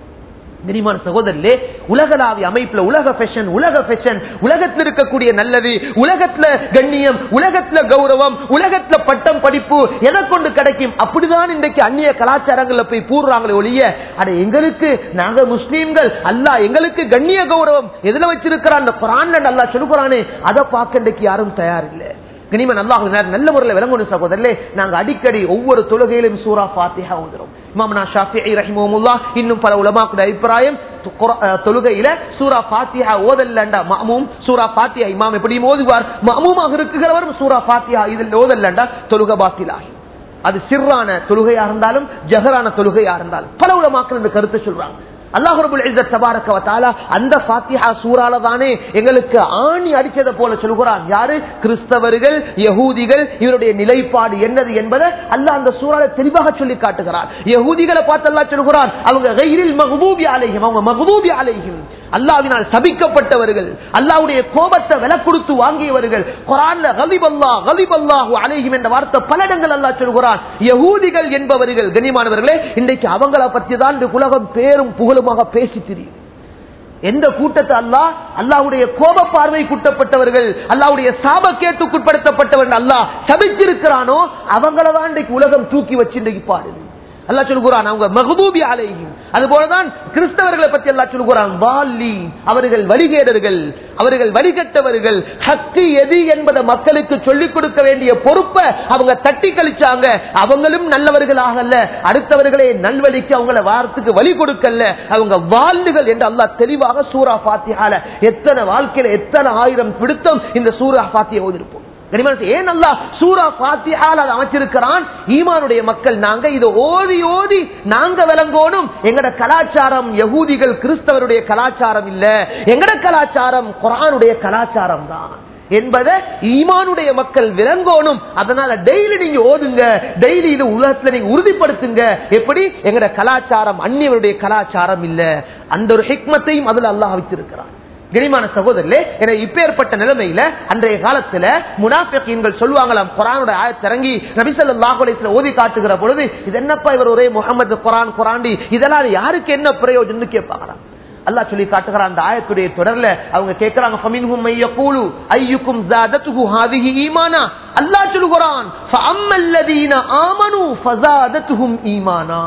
கனிமான சகோதரர்களே உலகளாவிய அமைப்புல உலக ஃபேஷன் உலக ஃபேஷன் உலகத்தில் இருக்கக்கூடிய நல்லது உலகத்துல கண்ணியம் உலகத்துல கௌரவம் உலகத்துல பட்டம் படிப்பு எதை கொண்டு கிடைக்கும் அப்படிதான் இன்றைக்கு அந்நிய கலாச்சாரங்கள்ல போய் கூறுறாங்களே ஒழிய அட எங்களுக்கு நாங்க முஸ்லீம்கள் அல்லாஹ் எங்களுக்கு கண்ணிய கௌரவம் எதுல வச்சிருக்கிறான் அந்த குரான் அல்லாஹ் சொல்லுகிறானே அதை பார்க்க இன்றைக்கு யாரும் தயார் இல்லை கனிமன் அல்லாஹ் நல்ல முறையில் விளங்கணும் சகோதரர்களே நாங்க அடிக்கடி ஒவ்வொரு தொழுகையிலும் சூரா ஃபாத்திஹா வந்துடும் இமாமனா ஷாஃபி ரஹிமஹுல்லா இன்னும் பல உலமாக்குடைய அபிப்பிராயம் து- குர- அஹ், தொழுகையில சூரா ஃபாத்திஹா ஓதல்லண்டா மஅமூம் சூரா ஃபாத்திஹா இமாம் எப்படி ஓதுவார் மஅமூமாக இருக்கிறவர் சூரா ஃபாத்திஹா இதில் ஓதல்லண்டா தொழுக பாத்திலாகி அது சிறான தொழுகையா இருந்தாலும் ஜஹரான தொழுகையா இருந்தாலும் பல உலமாக்கள் இந்த கருத்தை சொல்றாங்க அல்லாஹ் ரபுல் இஸ்ஸத் தபாரக வ தஆலா அந்த ஃபாத்திஹா சூரால தானே எங்களுக்கு ஆணி அடிச்சதை போல சொல்கிறான் யாரு கிறிஸ்தவர்கள் யகூதிகள் இவருடைய நிலைப்பாடு என்னது என்பதை அல்லாஹ் அந்த சூறால தெளிவாக சொல்லி காட்டுகிறார் யகூதிகளை பார்த்து அல்லாஹ் சொல்கிறான் அவங்க கைரில் மகபூபி அலைஹிம் அவங்க மகபூபி அலைஹிம் அல்லாஹ்வினால் சபிக்கப்பட்டவர்கள் அல்லாஹ்வுடைய கோபத்தை விலை கொடுத்து வாங்கியவர்கள் குரான்ல கலிபல்லா கலிபல்லாஹு அலைஹிம் என்ற வார்த்தை பல இடங்கள் அல்லாஹ் சொல்கிறான் யகூதிகள் என்பவர்கள் கண்ணியமானவர்களே இன்றைக்கு அவங்கள பற்றி தான் இந்த உலகம் பேரும் புகழுமாக பேசி தெரியும் எந்த கூட்டத்தை அல்லாஹ் அல்லாஹ்வுடைய கோப பார்வை குட்டப்பட்டவர்கள் அல்லாஹ்வுடைய சாபக்கேட்டுக்குட்படுத்தப்பட்டவர்கள் அல்லாஹ் சபிச்சிருக்கிறானோ அவங்களதான் இன்றைக்கு உலகம் தூக்கி வச்சு இன்றைக்கு பாடுது அல்லாஹ் சொல்கிறான் அவங்க மகதூபி அலைஹிம் அது போலதான் கிறிஸ்தவர்களை பற்றி அல்லாஹ் சொல்கிறான் வாலி அவர்கள் வழிகேடர்கள் அவர்கள் வழிகட்டவர்கள் ஹக்கு எது என்பதை மக்களுக்கு சொல்லிக் கொடுக்க வேண்டிய பொறுப்பை அவங்க தட்டி கழிச்சாங்க அவங்களும் நல்லவர்களாக அல்ல அடுத்தவர்களை நல்வழிக்கு அவங்கள வாரத்துக்கு வழி கொடுக்கல அவங்க வாழ்ந்துகள் என்று அல்லாஹ் தெளிவாக சூரா பாத்தியால எத்தனை வாழ்க்கையில எத்தனை ஆயிரம் பிடித்தம் இந்த சூரா பாத்தியை ஓதிருப்போம் கனிமனசு, ஏன் அல்லா சூரா பாத்தியால் அதை அமைச்சிருக்கிறான் ஈமானுடைய மக்கள் நாங்க இதை ஓதி ஓதி நாங்க விளங்கோனும் எங்கட கலாச்சாரம் யகூதிகள் கிறிஸ்தவருடைய கலாச்சாரம் இல்ல எங்கட கலாச்சாரம் குரானுடைய கலாச்சாரம் தான் என்பதை ஈமானுடைய மக்கள் விளங்கோனும் அதனால டெய்லி நீங்க ஓதுங்க டெய்லி இது உலகத்துல நீங்க உறுதிப்படுத்துங்க எப்படி எங்கட கலாச்சாரம் அந்நியவருடைய கலாச்சாரம் இல்ல அந்த ஒரு ஹிக்மத்தையும் அதுல அல்லாஹ் வைத்திருக்கிறான் கனிமான சகோதரர்களே என இப்பேற்பட்ட நிலைமையில அன்றைய காலத்துல முனாஃபிகீன்கள் சொல்லுவாங்களாம் குரானோட ஆயத்திறங்கி நபிசல்லாஹு அலைஹிஸ்ஸலாம் ஓதி காட்டுகிற பொழுது இது என்னப்பா இவர் ஒரே முகமது குரான் குராண்டி இதெல்லாம் யாருக்கு என்ன பிரயோஜனம் கேட்பாங்களாம் அல்லாஹ் சொல்லி காட்டுகிறான் அந்த ஆயத்துடைய தொடர்ல அவங்க கேட்கறாங்க ஃபமின்ஹும் மையகூலு ஐயுக்கும் ஜாதத்துஹு ஹாதிஹி ஈமானா அல்லாஹ் சொல்லுகிறான் ஃபஅம்மல்லதீன ஆமனு ஃபஸாதத்துஹும் ஈமானா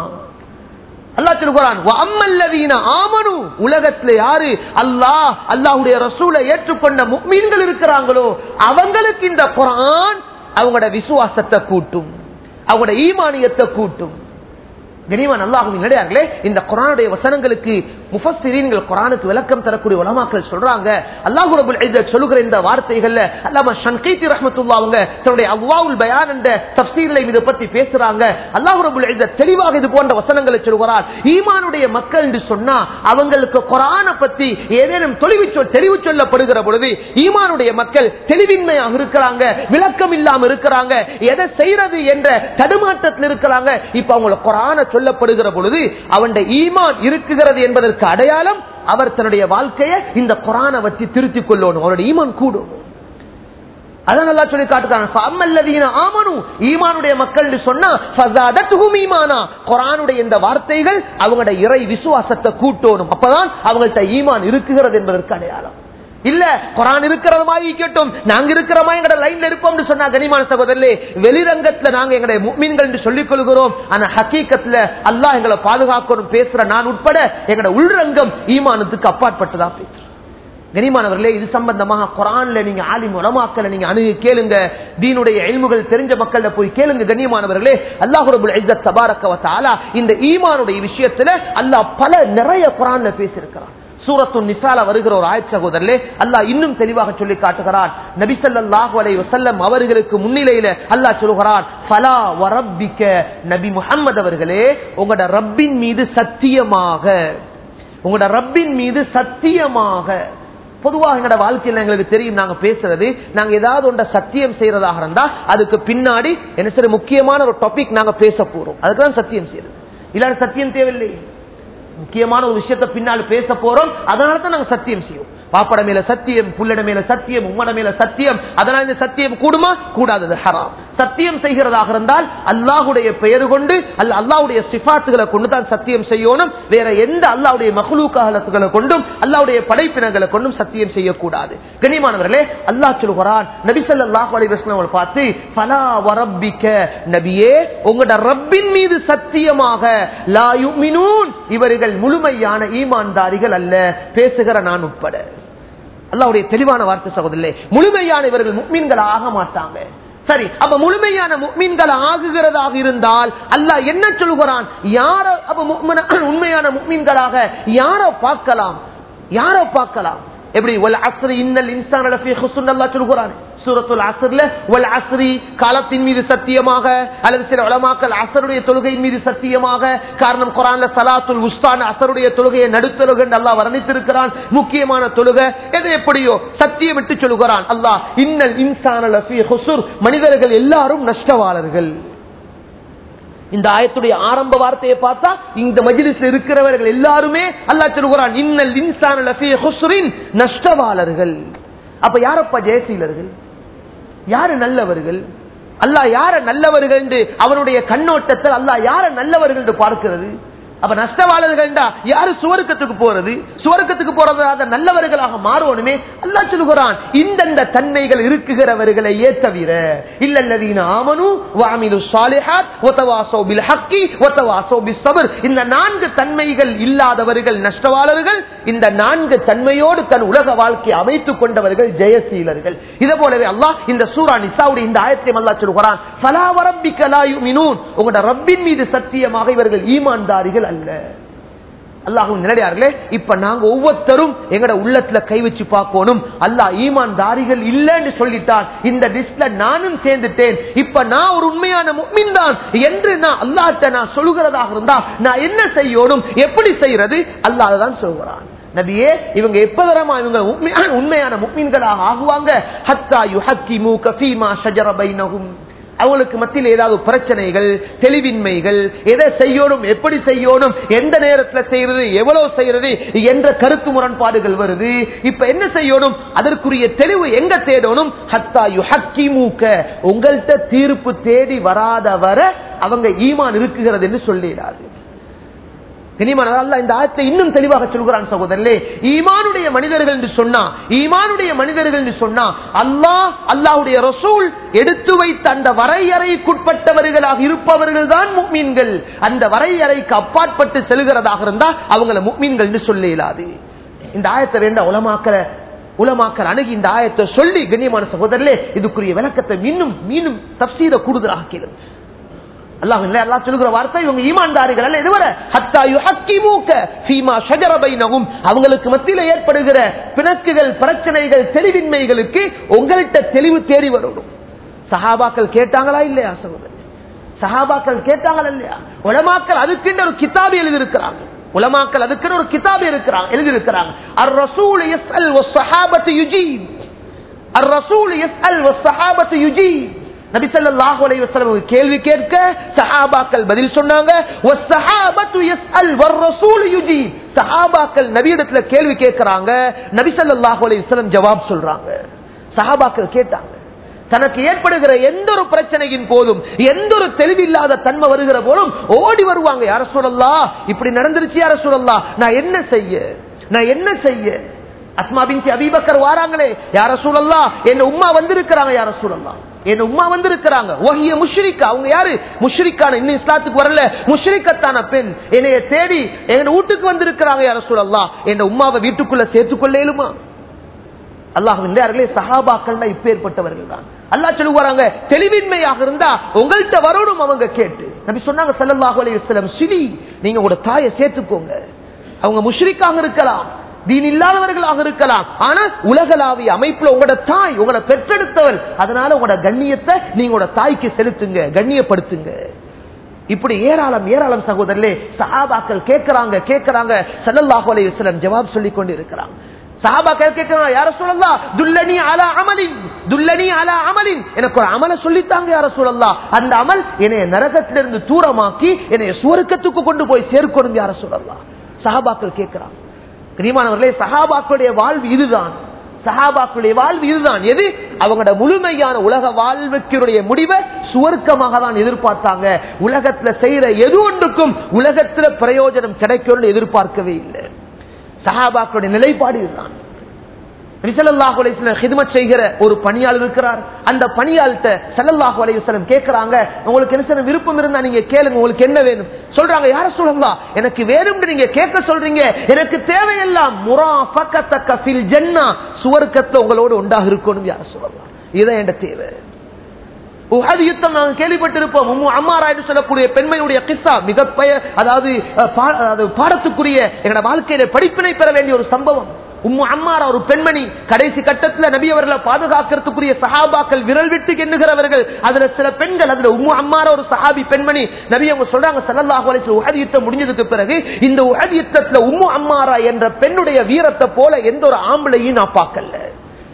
அல்லாஹ் சொல்கிறான் "வஅம்மல்லதீன ஆமனு உலகத்துல யாரு அல்லாஹ் அல்லாஹ்வுடைய ரசூலை ஏற்றுக்கொண்ட முக்மீன்கள் இருக்கிறாங்களோ அவங்களுக்கு இந்த குர்ஆன் அவங்களோட விசுவாசத்தை கூட்டும் அவங்களோட ஈமானியத்தை கூட்டும் கனிவான் அல்லாஹுவின் நடையார்களே இந்த குரானுடைய வசனங்களுக்கு முஃபஸ்ஸிரீன்கள் குரானுக்கு விளக்கம் தரக்கூடிய உலமாக்கள் சொல்றாங்க அல்லாஹு ரபுல் இஸ்ஸத் சொல்லுகிற இந்த வார்த்தைகள்ல அல்லாம ஷன்கீத்தி ரஹ்மத்துல்லாஹ் அவங்க தன்னுடைய அவ்வாவுல் பயான் என்ற தஃப்சீர்ல இதை பத்தி பேசுறாங்க அல்லாஹு ரபுல் இஸ்ஸத் தெளிவாக இது போன்ற வசனங்களை சொல்கிறார் ஈமானுடைய மக்கள் என்று சொன்னா அவங்களுக்கு குரானை பத்தி ஏதேனும் தெளிவு சொல் தெளிவு சொல்லப்படுகிற பொழுது ஈமானுடைய மக்கள் தெளிவின்மையாக இருக்கிறாங்க விளக்கம் இல்லாம இருக்கிறாங்க எதை செய்யறது என்ற தடுமாற்றத்தில் இருக்கிறாங்க இப்ப அவங்க குரான சொல்லப்படுகிற பொழுது அவனுடைய ஈமான் இருக்குகிறது என்பதற்கு அடையாளம் அவர் தன்னுடைய வாழ்க்கையை இந்த குரானை வச்சு திருத்திக் கொள்ளணும் அவருடைய ஈமான் கூடும் அதான் நல்லா சொல்லி காட்டுறாங்க ஆமனு ஈமானுடைய மக்கள் சொன்னா ஃபஸாதத்துஹும் ஈமானா குர்ஆனுடைய இந்த வார்த்தைகள் அவங்களுடைய இறை விசுவாசத்தை கூட்டணும் அப்பதான் அவங்கள்ட்ட ஈமான் இருக்குகிறது என்பதற்கு அடையாளம் இல்ல குரான் இருக்கிறத மாதிரி கேட்டும் நாங்க இருக்கிற மாதிரி எங்கட லைன்ல இருப்போம்னு சொன்னா கனிமான சகோதரே வெளிரங்கத்துல நாங்க எங்களுடைய முக்மீன்கள் என்று சொல்லிக் கொள்கிறோம் ஆனா ஹக்கீக்கத்துல அல்லாஹ் எங்களை பாதுகாக்கணும் பேசுற நான் உட்பட எங்களோட உள்ரங்கம் ஈமானத்துக்கு அப்பாற்பட்டதா பேசுறோம் கனிமானவர்களே இது சம்பந்தமாக குரான்ல நீங்க ஆலிம் உலமாக்கல நீங்க அணுகி கேளுங்க தீனுடைய எல்முகள் தெரிஞ்ச மக்கள்ல போய் கேளுங்க கண்ணியமானவர்களே அல்லாஹுரபுல் இஸ்ஸத் தபாரக வ தஆலா இந்த ஈமானுடைய விஷயத்துல அல்லாஹ் பல நிறைய குரான்ல பேசியிருக்கிறான் சூரத்து நிசால வருகிற ஒரு ஆயத் சகோதரர்களே அல்லாஹ் இன்னும் தெளிவாக சொல்லி காட்டுகிறான் நபி ஸல்லல்லாஹு அலைஹி வஸல்லம் அவர்களுக்கு முன்னிலையில அல்லாஹ் சொல்கிறான் ஃபலா வரப்பிக்க நபி முஹம்மது அவர்களே உங்களோட ரப்பின் மீது சத்தியமாக உங்களோட ரப்பின் மீது சத்தியமாக பொதுவாக எங்களோட வாழ்க்கையில எங்களுக்கு தெரியும் நாங்க பேசுறது நாங்க ஏதாவது ஒன்றை சத்தியம் செய்யறதாக இருந்தா அதுக்கு பின்னாடி என்ன சரி முக்கியமான ஒரு டாபிக் நாங்க பேச போறோம் அதுக்குதான் சத்தியம் செய்யறது இல்லாத சத்தியம் தேவையில்லை முக்கியமான ஒரு விஷயத்தை பின்னால் பேச போறோம் அதனால தான் நாங்க சத்தியம் செய்வோம் பாப்பட மேல சத்தியம் புள்ளட மேல சத்தியம் உம்மட மேல சத்தியம் அதனால இந்த சத்தியம் கூடுமா கூடாதது ஹராம் சத்தியம் செய்கிறதாக இருந்தால் அல்லாஹுடைய பெயர் கொண்டு அல்ல அல்லாஹுடைய சிபாத்துகளை கொண்டு தான் சத்தியம் செய்யணும் வேற எந்த அல்லாவுடைய மகளுக்காலத்துகளை கொண்டும் அல்லாவுடைய படைப்பினங்களை கொண்டும் சத்தியம் செய்யக்கூடாது கண்ணியமானவர்களே அல்லாஹ் சொல்கிறான் நபிசல்லாஹு அலி வஸ்லம் பார்த்து பலா வரப்பிக்க நபியே உங்களோட ரப்பின் மீது சத்தியமாக லா யுமினூன் இவர்கள் முழுமையான ஈமான்தாரிகள் அல்ல பேசுகிற நான் உட்பட அல்லாவுடைய தெளிவான வார்த்தை சகோதரே முழுமையான இவர்கள் முக்மீன்கள் ஆக மாட்டாங்க சரி அப்ப முழுமையான முக்மீன்கள் ஆகுகிறதாக இருந்தால் அல்லாஹ் என்ன சொல்கிறான் யார அப்ப முக்மின- உண்மையான முக்மீன்களாக யார பார்க்கலாம் யார பார்க்கலாம் எப்படி ஒல் அஸ்ரி இன்னல் இன்சான் லஃபீ ஹுஸ்ன் அல்லாஹ் சொல்கிறான் சூரத்துல் அஸ்ர்ல ஒல் அஸ்ரி காலத்தின் மீது சத்தியமாக அல்லது சில உலமாக்கள் அசருடைய தொழுகையின் மீது சத்தியமாக காரணம் குரான்ல சலாத்துல் உஸ்தான் அசருடைய தொழுகையை நடுத்தொழுகை என்று அல்லாஹ் வர்ணித்திருக்கிறான் முக்கியமான தொழுகை எது எப்படியோ சத்தியம் விட்டு சொல்கிறான் அல்லாஹ் இன்னல் இன்சான் லஃபீ ஹுஸ்ர் மனிதர்கள் எல்லாரும் நஷ்டவாளர்கள் இந்த ஆயத்துடைய ஆரம்ப வார்த்தையை பார்த்தா இந்த மஜிலிஸ்ல இருக்கிறவர்கள் எல்லாருமே அல்லாஹ் சொல்கிறான் இன்னல் இன்சான லஃபீ ஹுஸ்ரின் நஷ்டவாளர்கள் அப்ப யாரப்பா ஜெயசீலர்கள் யாரு நல்லவர்கள் அல்லாஹ் யார நல்லவர்கள் என்று அவனுடைய கண்ணோட்டத்தில் அல்லாஹ் யார நல்லவர்கள் என்று பார்க்கிறது அப்ப நஷ்டவாளர்கள் யாரு சுவர்க்கத்துக்கு போறது சுவர்க்கத்துக்கு போறதாக நல்லவர்களாக மாறுவனுமே அல்லாஹ் சொல்கிறான் இந்தந்த தன்மைகள் இருக்குகிறவர்களை ஏத்தவிர இல்லல்லதீன ஆமனு வாமிலு சாலிஹாத் ஒத்தவாசோ பில் ஹக்கி ஒத்தவாசோ பில் சபர் இந்த நான்கு தன்மைகள் இல்லாதவர்கள் நஷ்டவாளர்கள் இந்த நான்கு தன்மையோடு தன் உலக வாழ்க்கை அமைத்துக் கொண்டவர்கள் ஜெயசீலர்கள் இதே போலவே அல்லாஹ் இந்த சூரா நிசாவுடைய இந்த ஆயத்தையும் அல்லாஹ் சொல்கிறான் ஃபலா வரப்பிக்க லா யுமினூன் உங்களோட ரப்பின் மீது சத்தியமாக இவர்கள் ஈமான்தாரிகள் அல்ல அல்லாஹும் நிலையார்களே இப்ப நாங்க ஒவ்வொருத்தரும் எங்கட உள்ளத்துல கை வச்சு பார்க்கணும் அல்லாஹ் ஈமான் தாரிகள் இல்லைன்னு சொல்லிட்டான் இந்த லிஸ்ட்ல நானும் சேர்ந்துட்டேன் இப்ப நான் ஒரு உண்மையான முக்மின் தான் என்று நான் அல்லாஹ்ட்ட நான் சொல்லுகிறதாக இருந்தா நான் என்ன செய்யணும் எப்படி செய்யறது அல்லாஹ் தான் சொல்கிறான் நபியே இவங்க எப்பதரமா இவங்க உண்மையான உண்மையான முக்மீன்களாக ஆகுவாங்க ஹத்தா யுஹக்கிமு கஃபீமா ஷஜர பைனஹும் அவங்களுக்கு மத்தியில் ஏதாவது பிரச்சனைகள் தெளிவின்மைகள் எதை செய்யணும் எப்படி செய்யணும் எந்த நேரத்தில் செய்யறது எவ்வளவு செய்யறது என்ற கருத்து முரண்பாடுகள் வருது இப்ப என்ன செய்யணும் அதற்குரிய தெளிவு எங்க தேடணும் ஹத்தா யுஹக்கி மூக்க உங்கள்கிட்ட தீர்ப்பு தேடி வராத வர அவங்க ஈமான் இருக்குகிறது என்று சொல்லிடாது கனிமானவர்கள் இந்த ஆயத்தை இன்னும் தெளிவாக சொல்கிறான் சகோதரர்களே ஈமானுடைய மனிதர்கள் என்று சொன்னா ஈமானுடைய மனிதர்கள் என்று சொன்னா அல்லாஹ் அல்லாஹ்வுடைய ரசூல் எடுத்து வைத்த அந்த வரையறைக்குட்பட்டவர்களாக இருப்பவர்கள் தான் முக்மீன்கள் அந்த வரையறைக்கு அப்பாற்பட்டு செல்கிறதாக இருந்தா அவங்கள முக்மீன்கள் என்று சொல்ல இயலாது இந்த ஆயத்தை வேண்ட உலமாக்கல உலமாக்கல் அணுகி இந்த ஆயத்தை சொல்லி கண்ணியமான சகோதரர்களே இதுக்குரிய விளக்கத்தை மீண்டும் மீண்டும் தப்சீர கூடுதலாக கேளுங்க அல்லாஹ் இல்லை அல்லாஹ் சொல்லுகிற வார்த்தை இவங்க ஈமான்தாரிகள் அல்ல இதுவரை ஹத்தா யுஹக்கிமூக ஃபீமா ஷஜர பைனஹும் அவங்களுக்கு மத்தியில் ஏற்படுகிற பிணக்குகள் பிரச்சனைகள் தெளிவின்மைகளுக்கு உங்கள்கிட்ட தெளிவு தேடி வரணும் சஹாபாக்கள் கேட்டாங்களா இல்லையா சகோதரர் சஹாபாக்கள் கேட்டாங்களா இல்லையா உலமாக்கள் அதுக்குன்னு ஒரு கிதாபி எழுதியிருக்கிறாங்க உலமாக்கள் அதுக்குன்னு ஒரு கிதாபி இருக்கிறாங்க எழுதியிருக்கிறாங்க அர் ரசூல் யஸ்அல் வஸ்ஸஹாபத்து யுஜீப் அர் ரசூல் யஸ்அல் வஸ்ஸஹாபத்து யுஜீப் நபி ஸல்லல்லாஹு அலைஹி வஸல்லம் கேள்வி கேட்க சஹாபாக்கள் பதில் சொன்னாங்க வஸ்ஸஹாபத்து யஸ்அல் வர்ரசூல் யுஜீப் சஹாபாக்கள் நபியிடத்துல கேள்வி கேட்கறாங்க நபி ஸல்லல்லாஹு அலைஹி வஸல்லம் ஜவாப் சொல்றாங்க சஹாபாக்கள் கேட்டாங்க தனக்கு ஏற்படுகிற எந்த ஒரு பிரச்சனையின் போதும் எந்த ஒரு தெளிவில்லாத தன்மை வருகிற போதும் ஓடி வருவாங்க யார சொல்லலாம் இப்படி நடந்துருச்சு யார சொல்லலாம் நான் என்ன செய்ய நான் என்ன செய்ய அஸ்மா பின் அபிபக்கர் வாராங்களே யார சூழல்லா என்ன உம்மா வந்திருக்கிறாங்க யார சூழல்லா என் உம்மா வந்திருக்கிறாங்க ஓஹிய முஷ்ரிக்கா அவங்க யாரு முஷ்ரிக்கான இன்னும் இஸ்லாத்துக்கு வரல முஷ்ரிக்கத்தான பெண் என்னைய தேடி எங்க வீட்டுக்கு வந்திருக்கிறாங்க யார சூழல்லா என் உம்மாவை வீட்டுக்குள்ள சேர்த்துக் கொள்ளேலுமா அல்லாஹே சஹாபாக்கள் இப்ப ஏற்பட்டவர்கள் தான் அல்லா சொல்லுவாங்க தெளிவின்மையாக இருந்தா உங்கள்கிட்ட வரணும் அவங்க கேட்டு நபி சொன்னாங்க சல்லல்லாஹு அலைஹி வஸல்லம் சிலி நீங்க உங்களோட தாயை சேர்த்துக்கோங்க அவங்க முஷ்ரிக்காக இருக்கலாம் தீன் இல்லாதவர்களாக இருக்கலாம் ஆனா உலகளாவிய அமைப்புல உங்களோட தாய் உங்களை பெற்றெடுத்தவள் அதனால உங்களோட கண்ணியத்தை நீங்க உங்களோட தாய்க்கு செலுத்துங்க கண்ணியப்படுத்துங்க இப்படி ஏராளம் ஏராளம் சகோதரர்களே சஹாபாக்கள் கேட்கிறாங்க கேட்கிறாங்க சல்லல்லாஹு அலைஹி வஸல்லம் ஜவாப் சொல்லி கொண்டு இருக்கிறாங்க சஹாபாக்கள் கேட்கிறாங்க யார சொல்லலாம் துல்லனி அலா அமலின் துல்லனி அலா அமலின் எனக்கு ஒரு அமல சொல்லித்தாங்க யார சொல்லலாம் அந்த அமல் என்னைய நரகத்திலிருந்து தூரமாக்கி என்னைய சுவர்க்கத்துக்கு கொண்டு போய் சேர்க்கணும் யார சொல்லலாம் சஹாபாக்கள் கேட்கிறாங்க கரிமானவர்களே சஹாபாக்களுடைய வாழ்வு இதுதான் சஹாபாக்களுடைய வாழ்வு இதுதான் எது அவங்களோட முழுமையான உலக வாழ்வுக்கினுடைய முடிவை சுவர்க்கமாக தான் எதிர்பார்த்தாங்க உலகத்துல செய்யற எது ஒன்றுக்கும் உலகத்துல பிரயோஜனம் கிடைக்கும்னு எதிர்பார்க்கவே இல்லை சஹாபாக்களுடைய நிலைப்பாடு இதுதான் செய்கிற ஒரு பணியாளர் இருக்கிறார் அந்த பணியாளர்கிட்ட சல்லல்லாஹு அலையம் கேட்கிறாங்க உங்களுக்கு என்ன விருப்பம் இருந்தா நீங்க கேளுங்க உங்களுக்கு என்ன வேணும் சொல்றாங்க யார சொல்லலாம் எனக்கு வேணும் நீங்க கேட்க சொல்றீங்க எனக்கு தேவையெல்லாம் முரா பக்கத்தக்க ஃபில் ஜன்னா சுவர்க்கத்துல உங்களோட உண்டாக இருக்கணும் யார சொல்லலாம் இதுதான் என் தேவை உஹது யுத்தம் நாங்கள் கேள்விப்பட்டிருப்போம் உம்மு அம்மாரா என்று சொல்லக்கூடிய பெண்மையுடைய கிஸ்ஸா மிக பெயர் அதாவது பாடத்துக்குரிய எங்களோட வாழ்க்கையில படிப்பினை பெற வேண்டிய ஒரு சம்பவம் உம்மு அம்மாரா ஒரு பெண்மணி கடைசி கட்டத்துல நபி அவர்களை பாதுகாக்கிறதுக்குரிய சஹாபாக்கள் விரல் விட்டு எண்ணுகிறவர்கள் அதுல சில பெண்கள் அதுல உம்மு அம்மாரா ஒரு சஹாபி பெண்மணி நபி அவங்க சொல்றாங்க சல்லல்லாஹு அலைஹி உஹது யுத்தம் முடிஞ்சதுக்கு பிறகு இந்த உஹது யுத்தத்துல உம்மு அம்மாரா என்ற பெண்ணுடைய வீரத்தை போல எந்த ஒரு ஆம்பளையும் நான் பார்க்கல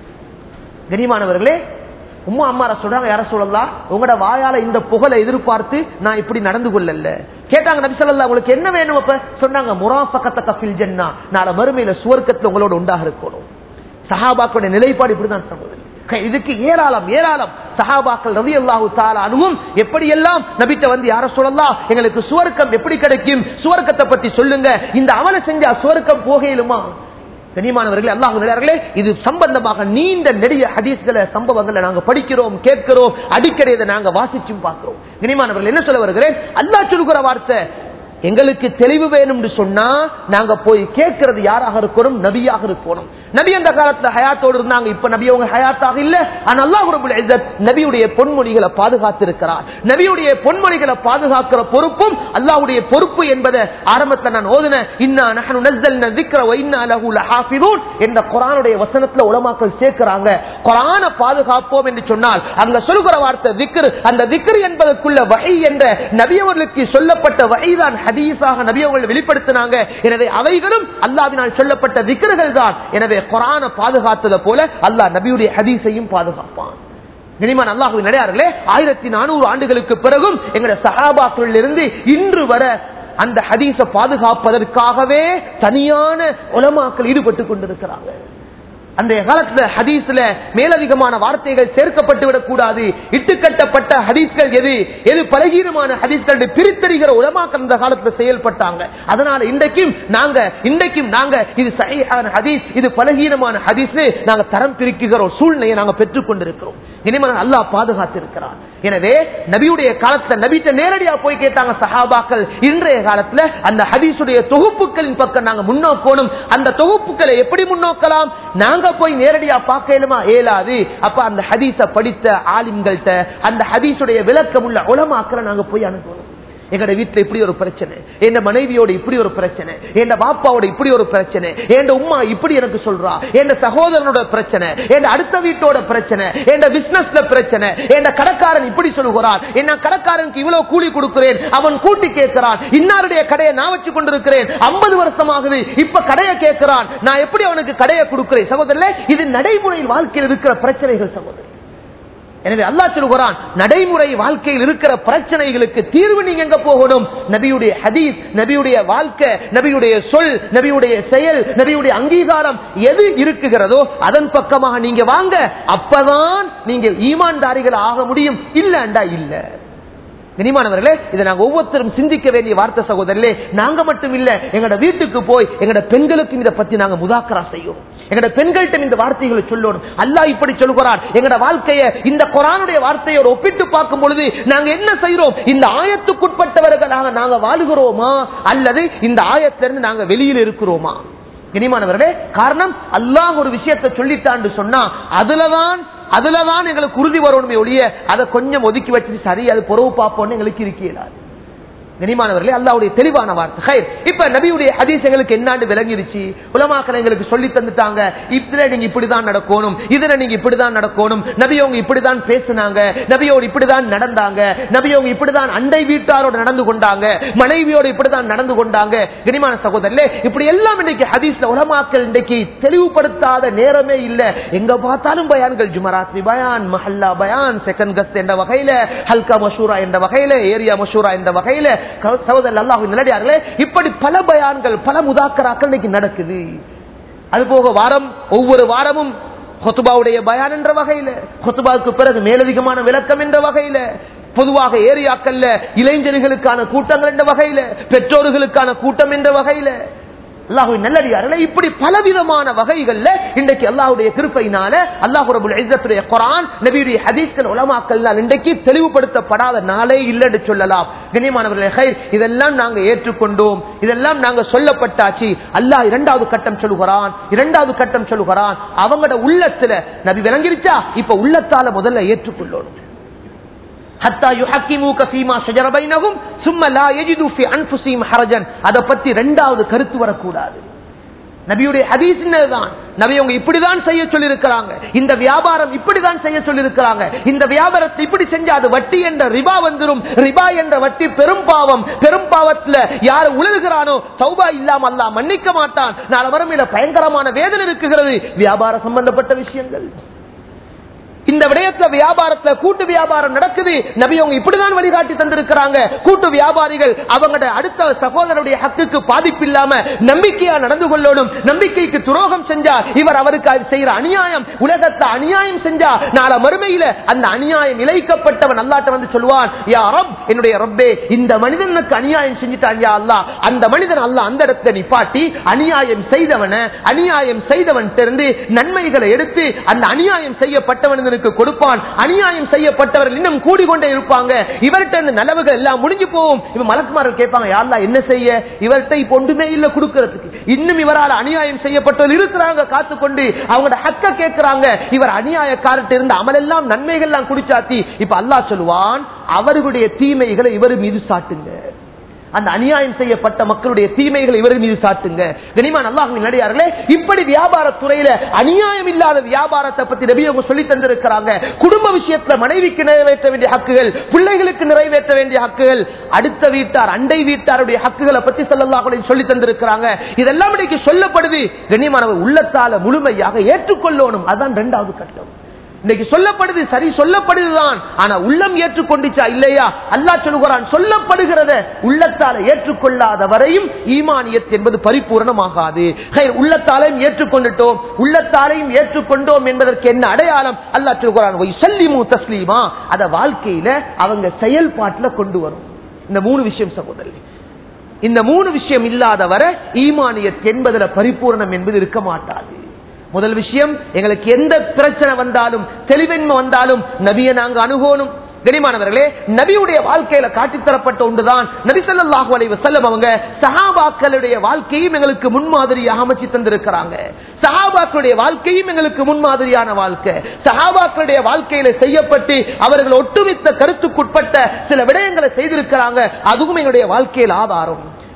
கனிமானவர்களே உம்மா அம்மார சொல்றாங்க யார சொல்லலாம் உங்களோட வாயால இந்த புகழை எதிர்பார்த்து நான் இப்படி நடந்து கொள்ளல கேட்டாங்க நபி சொல்லா உங்களுக்கு என்ன வேணும் அப்ப சொன்னாங்க முராஃபகத்த கஃபில் ஜன்னா நாளை மறுமையில சுவர்க்கத்துல உங்களோட உண்டாக இருக்கணும் சஹாபாக்களுடைய நிலைப்பாடு இப்படிதான் சகோதரி இதுக்கு ஏராளம் ஏராளம் சஹாபாக்கள் ரவி அல்லாஹு அனுவும் எப்படியெல்லாம் நபிட்ட வந்து யார சொல்லலாம் எங்களுக்கு சுவர்க்கம் எப்படி கிடைக்கும் சுவர்க்கத்தை பத்தி சொல்லுங்க இந்த அமலை செஞ்சா சுவர்க்கம் போகையிலுமா கனிமானவர்களே அல்லாஹர்களே இது சம்பந்தமாக நீண்ட நெடிய ஹதீஸ்களை சம்பவங்களை நாங்க படிக்கிறோம் கேட்கிறோம் அடிக்கடி இதை நாங்க வாசிச்சும் பார்க்கிறோம் கனிமானவர்கள் என்ன சொல்ல வருகிறேன் அல்லா சொல்கிற வார்த்தை எங்களுக்கு தெளிவு வேணும் சொன்னா நாங்க போய் கேட்கறது யாராக இருக்கணும் நபியாக இருக்கணும் நபி அந்த காலத்துல ஹயாத்தோடு இருந்தாங்க இப்ப நபி அவங்க ஹயாத்தாக இல்ல ஆனா அல்லாஹ் நபியுடைய பொன்மொழிகளை பாதுகாத்து இருக்கிறார் நபியுடைய பொன்மொழிகளை பாதுகாக்கிற பொறுப்பும் அல்லாவுடைய பொறுப்பு என்பதை ஆரம்பத்தில் நான் ஓதுன இன்னா நஹனு நஸ்ஸல்ன ذِكْرَ وَإِنَّا لَهُ لَحَافِظُونَ என்ற குர்ஆனுடைய வசனத்துல உலமாக்கள் சேர்க்கிறாங்க குர்ஆன பாதுகாப்போம் என்று சொன்னால் அங்க சொல்கிற வார்த்தை திக்ர் அந்த திக்ர் என்பதற்குள்ள வகை என்ற நபி அவர்களுக்கு சொல்லப்பட்ட வகைதான் ஹதீஸாக நபி அவர்கள் வெளிப்படுத்தினாங்க எனவே அவைகளும் அல்லாவினால் சொல்லப்பட்ட திக்கர்கள் தான் எனவே குரான பாதுகாத்ததை போல அல்லாஹ் நபியுடைய ஹதீஸையும் பாதுகாப்பான் கனிமான் அல்லாஹு நடையார்களே ஆயிரத்தி நானூறு ஆண்டுகளுக்கு பிறகும் எங்களுடைய சகாபாக்கள் இருந்து இன்று வர அந்த ஹதீஸை பாதுகாப்பதற்காகவே தனியான உலமாக்கள் ஈடுபட்டுக் கொண்டிருக்கிறாங்க அந்த காலத்துல ஹதீஸ்ல மேலதிகமான வார்த்தைகள் சேர்க்கப்பட்டு விடக்கூடாது இட்டுக்கட்டப்பட்ட ஹதீஸ்கள் எது எது பலகீனமான ஹதீஸ்கள் பிரித்தறிகிற உலமாக்கள் அந்த காலத்துல செயல்பட்டாங்க அதனால இன்றைக்கும் நாங்க இன்றைக்கும் நாங்க இது சகையான ஹதீஸ் இது பலகீனமான ஹதீஸ் நாங்க தரம் பிரிக்குகிற ஒரு சூழ்நிலையை நாங்க பெற்றுக் கொண்டிருக்கிறோம் இனிமேல் அல்லாஹ் பாதுகாத்து இருக்கிறார் எனவே நபியுடைய காலத்துல நபிட்ட நேரடியா போய் கேட்டாங்க சஹாபாக்கள் இன்றைய காலத்துல அந்த ஹதீஸுடைய தொகுப்புகளின் பக்கம் நாங்க முன்னோக்கணும் அந்த தொகுப்புகளை எப்படி முன்னோக்கலாம் நாங்க போய் நேரடியா பார்க்கலுமா ஏலாது அப்ப அந்த ஹதீஸ படித்த ஆலிம்கள்ட்ட அந்த ஹதீஸுடைய விளக்கம் உள்ள உலமாக்களை நாங்க போய் அனுப்பணும் எங்கட வீட்டுல இப்படி ஒரு பிரச்சனை என் மனைவியோட இப்படி ஒரு பிரச்சனை என் பாப்பாவோட இப்படி ஒரு பிரச்சனை என் உமா இப்படி எனக்கு சொல்றா என் சகோதரனோட பிரச்சனை என் அடுத்த வீட்டோட பிரச்சனை என் பிசினஸ்ல பிரச்சனை என் கடைக்காரன் இப்படி சொல்லுகிறான் என்ன கடைக்காரனுக்கு இவ்வளவு கூலி கொடுக்கிறேன் அவன் கூட்டி கேட்கிறான் இன்னாருடைய கடையை நான் வச்சு கொண்டிருக்கிறேன் ஐம்பது வருஷமாகுது இப்ப கடையை கேட்கிறான் நான் எப்படி அவனுக்கு கடையை கொடுக்கிறேன் சகோதரர் இது நடைமுறையில் வாழ்க்கையில் இருக்கிற பிரச்சனைகள் சகோதரர் எனவே அல்லாஹ் சொல்கிறான் நடைமுறை வாழ்க்கையில் இருக்கிற பிரச்சனைகளுக்கு தீர்வு நீங்க எங்க போகணும் நபியுடைய ஹதீஸ் நபியுடைய வாழ்க்கை நபியுடைய சொல் நபியுடைய செயல் நபியுடைய அங்கீகாரம் எது இருக்குகிறதோ அதன் பக்கமாக நீங்க வாங்க அப்பதான் நீங்க ஈமான்தாரிகள் ஆக முடியும் இல்லண்டா இல்ல கனிமானவர்களே இதை நாங்க ஒவ்வொருத்தரும் சிந்திக்க வேண்டிய வார்த்தை சகோதரர்களே நாங்க மட்டும் இல்ல எங்கட வீட்டுக்கு போய் எங்கட பெண்களுக்கும் இதை பத்தி நாங்க முதாக்கரா செய்யும் எங்கட பெண்கள்கிட்ட இந்த வார்த்தைகளை சொல்லணும் அல்லாஹ் இப்படி சொல்கிறார் எங்கட வாழ்க்கையை இந்த குரானுடைய வார்த்தையோடு ஒப்பிட்டு பார்க்கும் பொழுது நாங்க என்ன செய்யறோம் இந்த ஆயத்துக்குட்பட்டவர்களாக நாங்க வாழுகிறோமா அல்லது இந்த ஆயத்திலிருந்து நாங்க வெளியில் இருக்கிறோமா கனிமானவர்களே காரணம் அல்லாஹ் ஒரு விஷயத்தை சொல்லித்தான்னு சொன்னா அதுலதான் அதுலதான் எங்களுக்கு உறுதி வரணுமே ஒழிய அதை கொஞ்சம் ஒதுக்கி வச்சுட்டு சரி அது பொறவு பார்ப்போம்னு எங்களுக்கு இருக்கிறார் கனிமானவர்களே அல்லாவுடைய தெளிவான வார்த்தை ஹைர். இப்ப நபியுடைய ஹதீஸ் எங்களுக்கு என்னாண்டு விளங்கிருச்சு உலமாக்கள் எங்களுக்கு சொல்லி தந்துட்டாங்க இதுல நீங்க இப்படிதான் நடக்கணும் இதுல நீங்க இப்படிதான் நடக்கணும் நபியவங்க இப்படிதான் பேசினாங்க நபியோடு இப்படிதான் நடந்தாங்க நபியவங்க இப்படிதான் அண்டை வீட்டாரோடு நடந்து கொண்டாங்க மனைவியோடு இப்படிதான் நடந்து கொண்டாங்க கனிமான சகோதரர்களே இப்படி எல்லாம் இன்னைக்கு ஹதீஸ்ல உலமாக்கள் இன்னைக்கு தெளிவுபடுத்தாத நேரமே இல்ல எங்க பார்த்தாலும் பயான்கள் ஜுமராத்ரி பயான் மஹல்லா பயான் செகண்ட் கஸ்ட் என்ற வகையில ஹல்கா மஷூரா என்ற வகையில ஏரியா மஷூரா என்ற வகையில சகோதரர் அல்லாஹ் நிலடியார்களே இப்படி பல பயான்கள் பல முதாக்கராக்கள் இன்னைக்கு நடக்குது அது போக வாரம் ஒவ்வொரு வாரமும் ஹொத்துபாவுடைய பயான் என்ற வகையில ஹொத்துபாவுக்கு பிறகு மேலதிகமான விளக்கம் என்ற வகையில பொதுவாக ஏரியாக்கள்ல இளைஞர்களுக்கான கூட்டங்கள் என்ற வகையில பெற்றோர்களுக்கான கூட்டம் என்ற வகையில அல்லாஹுவின் நல்லடியார்களே இப்படி பலவிதமான வகைகள்ல இன்றைக்கு அல்லாஹுடைய கிருப்பையினால அல்லாஹு ரபுல் இஸ்ஸத்துடைய குரான் நபியுடைய ஹதீஸ்கள் உலமாக்கள் இன்றைக்கு தெளிவுபடுத்தப்படாத நாளே இல்லைன்னு சொல்லலாம் கண்ணியமானவர்களே ஹைர் இதெல்லாம் நாங்க ஏற்றுக்கொண்டோம் இதெல்லாம் நாங்க சொல்லப்பட்டாச்சு அல்லாஹ் இரண்டாவது கட்டம் சொல்லுகிறான் இரண்டாவது கட்டம் சொல்லுகிறான் அவங்களோட உள்ளத்துல நபி விளங்கிருச்சா இப்ப உள்ளத்தால முதல்ல ஏற்றுக்கொள்ளணும் ஹத்தா யுஹக்கிமூக ஃபீமா ஷஜர பைனஹும் சும்ம லா யஜிது ஃபீ அன்ஃபுஸிஹிம் ஹரஜன் அத பத்தி இரண்டாவது கருத்து வரக்கூடாது நபியுடைய ஹதீஸ் தான் நபி அவங்க இப்படிதான் செய்ய சொல்லியிருக்கிறாங்க இந்த வியாபாரம் இப்படிதான் செய்ய சொல்லியிருக்கிறாங்க இந்த வியாபாரத்தை இப்படி செஞ்சா அது வட்டி என்ற ரிபா வந்துரும் ரிபா என்ற வட்டி பெரும் பாவம் பெரும் பாவத்துல யார் உழல்கிறானோ சௌபா இல்லாம அல்லாஹ் மன்னிக்க மாட்டான் நாளை வறுமையில பயங்கரமான வேதனை இருக்குகிறது வியாபார சம்பந்தப்பட்ட விஷயங்கள் இந்த விடயத்துல வியாபாரத்துல கூட்டு வியாபாரம் நடக்குது நபி அவங்க இப்படிதான் வழிகாட்டி தந்திருக்கிறாங்க கூட்டு வியாபாரிகள் அவங்களோட அடுத்த சகோதரருடைய ஹக்குக்கு பாதிப்பு இல்லாம நம்பிக்கையா நடந்து கொள்ளணும் நம்பிக்கைக்கு துரோகம் செஞ்சா இவர் அவருக்கு அது செய்யற அநியாயம் உலகத்தை அநியாயம் செஞ்சா நாளை மறுமையில அந்த அநியாயம் இழைக்கப்பட்டவன் அல்லாட்ட வந்து சொல்லுவான் யா ரப் என்னுடைய ரப்பே இந்த மனிதனுக்கு அநியாயம் செஞ்சுட்டான் யா அல்லா அந்த மனிதன் அல்ல அந்த இடத்துல நிப்பாட்டி அநியாயம் செய்தவன அநியாயம் செய்தவன் திறந்து நன்மைகளை எடுத்து அந்த அநியாயம் செய்யப்பட்டவன் கொடுப்பான் அநியாயம் செய்யப்பட்டவர்கள் இன்னும் கூடிக்கொண்டே இருப்பாங்க இவர்கிட்ட இந்த நலவுகள் எல்லாம் முடிஞ்சு போகும் இவ மலக்குமார்கள் கேட்பாங்க யாரெல்லாம் என்ன செய்ய இவர்கிட்ட இப்ப ஒன்றுமே இல்ல கொடுக்கறதுக்கு இன்னும் இவரால் அநியாயம் செய்யப்பட்டவர்கள் இருக்கிறாங்க காத்துக்கொண்டு அவங்களோட ஹக்க கேட்கிறாங்க இவர் அநியாயக்காரர்கிட்ட இருந்த அமலெல்லாம் நன்மைகள் எல்லாம் குடிச்சாத்தி இப்ப அல்லாஹ் சொல்லுவான் அவர்களுடைய தீமைகளை இவர் மீது சாட்டுங்க அந்த அநியாயம் செய்யப்பட்ட மக்களுடைய தீமைகளை இவர் மீது சாட்டுங்க கனிமா நல்லா நடிகார்களே இப்படி வியாபார துறையில அநியாயம் இல்லாத வியாபாரத்தை பத்தி நபி அவங்க சொல்லி தந்திருக்கிறாங்க குடும்ப விஷயத்துல மனைவிக்கு நிறைவேற்ற வேண்டிய ஹக்குகள் பிள்ளைகளுக்கு நிறைவேற்ற வேண்டிய ஹக்குகள் அடுத்த வீட்டார் அண்டை வீட்டாருடைய ஹக்குகளை பத்தி சொல்லலாம் சொல்லி தந்திருக்கிறாங்க இதெல்லாம் இன்னைக்கு சொல்லப்படுது கண்ணியமானவர் உள்ளத்தால முழுமையாக ஏற்றுக்கொள்ளணும் அதுதான் இரண்டாவது கட்டம் இன்னைக்கு சொல்லப்படுது சரி சொல்லப்படுதுதான் ஆனா உள்ளம் ஏற்றுக்கொண்டுச்சா இல்லையா அல்லா சொல்லுகிறான் சொல்லப்படுகிறத உள்ளத்தால ஏற்றுக்கொள்ளாத வரையும் ஈமானியத் என்பது பரிபூர்ணமாகாது உள்ளத்தாலையும் ஏற்றுக்கொண்டுட்டோம் உள்ளத்தாலையும் ஏற்றுக்கொண்டோம் என்பதற்கு என்ன அடையாளம் அல்லா சொல்லுகிறான் சல்லிமு தஸ்லீமா அத வாழ்க்கையில அவங்க செயல்பாட்டுல கொண்டு வரும் இந்த மூணு விஷயம் சகோதரி இந்த மூணு விஷயம் இல்லாத வரை ஈமானியத் என்பதுல பரிபூர்ணம் என்பது இருக்க மாட்டாது முதல் விஷயம் எங்களுக்கு எந்த பிரச்சனை வந்தாலும் தெளிவின்மை வந்தாலும் நபியை நாங்க அணுகணும் கனிமானவர்களே நபியுடைய வாழ்க்கையில காட்டித்தரப்பட்ட ஒன்றுதான் நபி சொல்லாஹு அலைவ செல்லம் அவங்க சஹாபாக்களுடைய வாழ்க்கையும் எங்களுக்கு முன்மாதிரியாக அமைச்சு தந்திருக்கிறாங்க சஹாபாக்களுடைய வாழ்க்கையும் எங்களுக்கு முன்மாதிரியான வாழ்க்கை சஹாபாக்களுடைய வாழ்க்கையில செய்யப்பட்டு அவர்கள் ஒட்டுமித்த கருத்துக்குட்பட்ட சில விடயங்களை செய்திருக்கிறாங்க அதுவும் எங்களுடைய வாழ்க்கையில் ஆதாரம்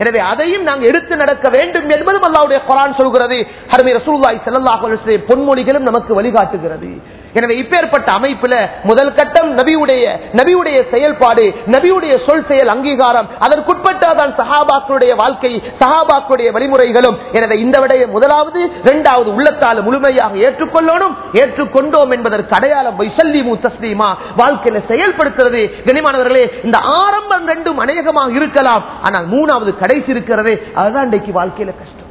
எனவே அதையும் நாங்கள் எடுத்து நடக்க வேண்டும் என்பதும் அல்லாவுடைய குரான் சொல்கிறது ஹர்மி ரசூல்லாய் செல்லல்லாஹ் பொன்மொழிகளும் நமக்கு வழிகாட்டுகிறது எனவே இப்பேற்பட்ட அமைப்புல முதல் கட்டம் நபியுடைய நபியுடைய செயல்பாடு நபியுடைய சொல் செயல் அங்கீகாரம் அதற்குட்பட்டதான் சஹாபாக்களுடைய வாழ்க்கை சஹாபாக்களுடைய வழிமுறைகளும் எனவே இந்த விடைய முதலாவது இரண்டாவது உள்ளத்தால் முழுமையாக ஏற்றுக்கொள்ளணும் ஏற்றுக்கொண்டோம் என்பதற்கு அடையாளம் வைசல்லிமு தஸ்லீமா வாழ்க்கையில செயல்படுத்துறது கனிமானவர்களே இந்த ஆரம்பம் ரெண்டும் அநேகமாக இருக்கலாம் ஆனால் மூணாவது கடைசி இருக்கிறது அதுதான் இன்றைக்கு வாழ்க்கையில கஷ்டம்